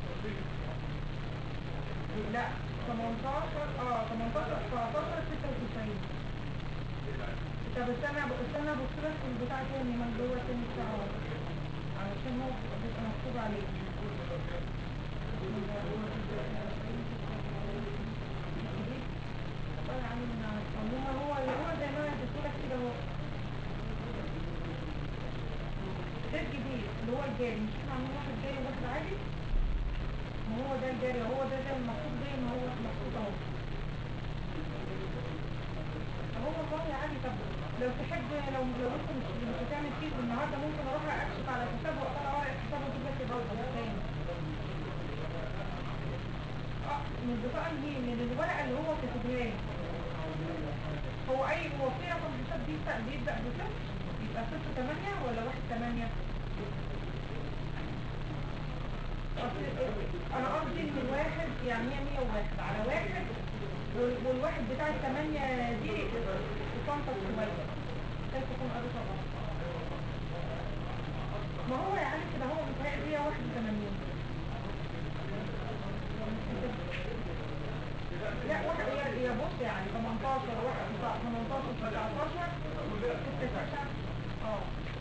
لا 18 اه 18 19 96 طب استنى استنى ابص لك في البتاع تاني من جوه التاني بتاعه علشان هو بيبقى مكتوب عليه والله عامل عموما هو هو زي ما انا قلت لك كده هو ده الجديد اللي هو الجاري مش احنا عاملين واحد جاري وواحد عادي ما هو ده الجاري هو ده ده المفروض زي ما هو المفروض اهو طب هو والله عادي طب لو تحب لو لو انت مش مش هتعمل كيس النهارده ممكن اروح اكشف على الحساب واطلع ورق الحساب واجيب لك الرقم تاني اه من البطاقه دي من الورقه اللي هو كاتبها لي هو اي هو في رقم حساب بيبدا بيبدا بصفر يبقى صفر ثمانية ولا واحد ثمانية أصل انا قصدي ان الواحد يعني هي 101 على واحد وال- والواحد بتاع الثمانية دي تنطق شوية كيف تكون قريتها غلط ما هو يا علي كده هو متهيألي هي 81 لا واحد هي هي بص يعني 18 واحد 18 19 6 اه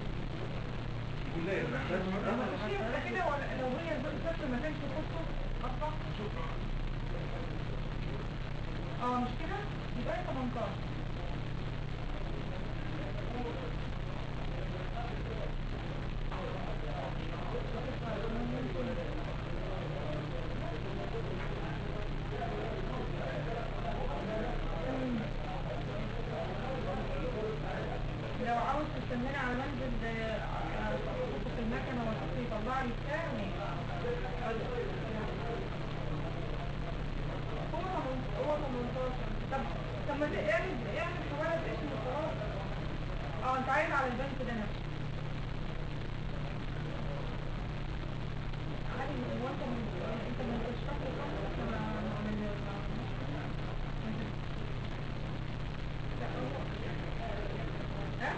لما تشيل ده كده ولا لو هي الصفر ما كانش يخصه اصلا اه مش كده يبقى هي 18 لو عاوز تستناني على منزل آه، آه، احطه في المكنه واحطه يطلع لي بتاع ماشي هو تمن- هو 18 طب طب ما تعمل اعمل حوالي اسم وخلاص اه انت عايز على البنك ده نفسه عادي هو انت من انت من الاشراف خالص ولا من لا هو ها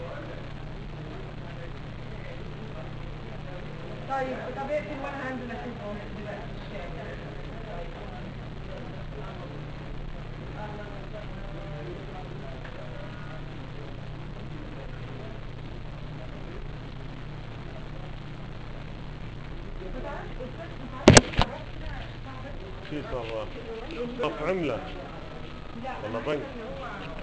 طيب طب اقفل وانا هنزل اشوفه دلوقتي في الشارع ما تعرفش استاذ ما تعرفش تعرفش كده صعب شو صار طف عملة لا والله أنا بنك. عايزة اللي هو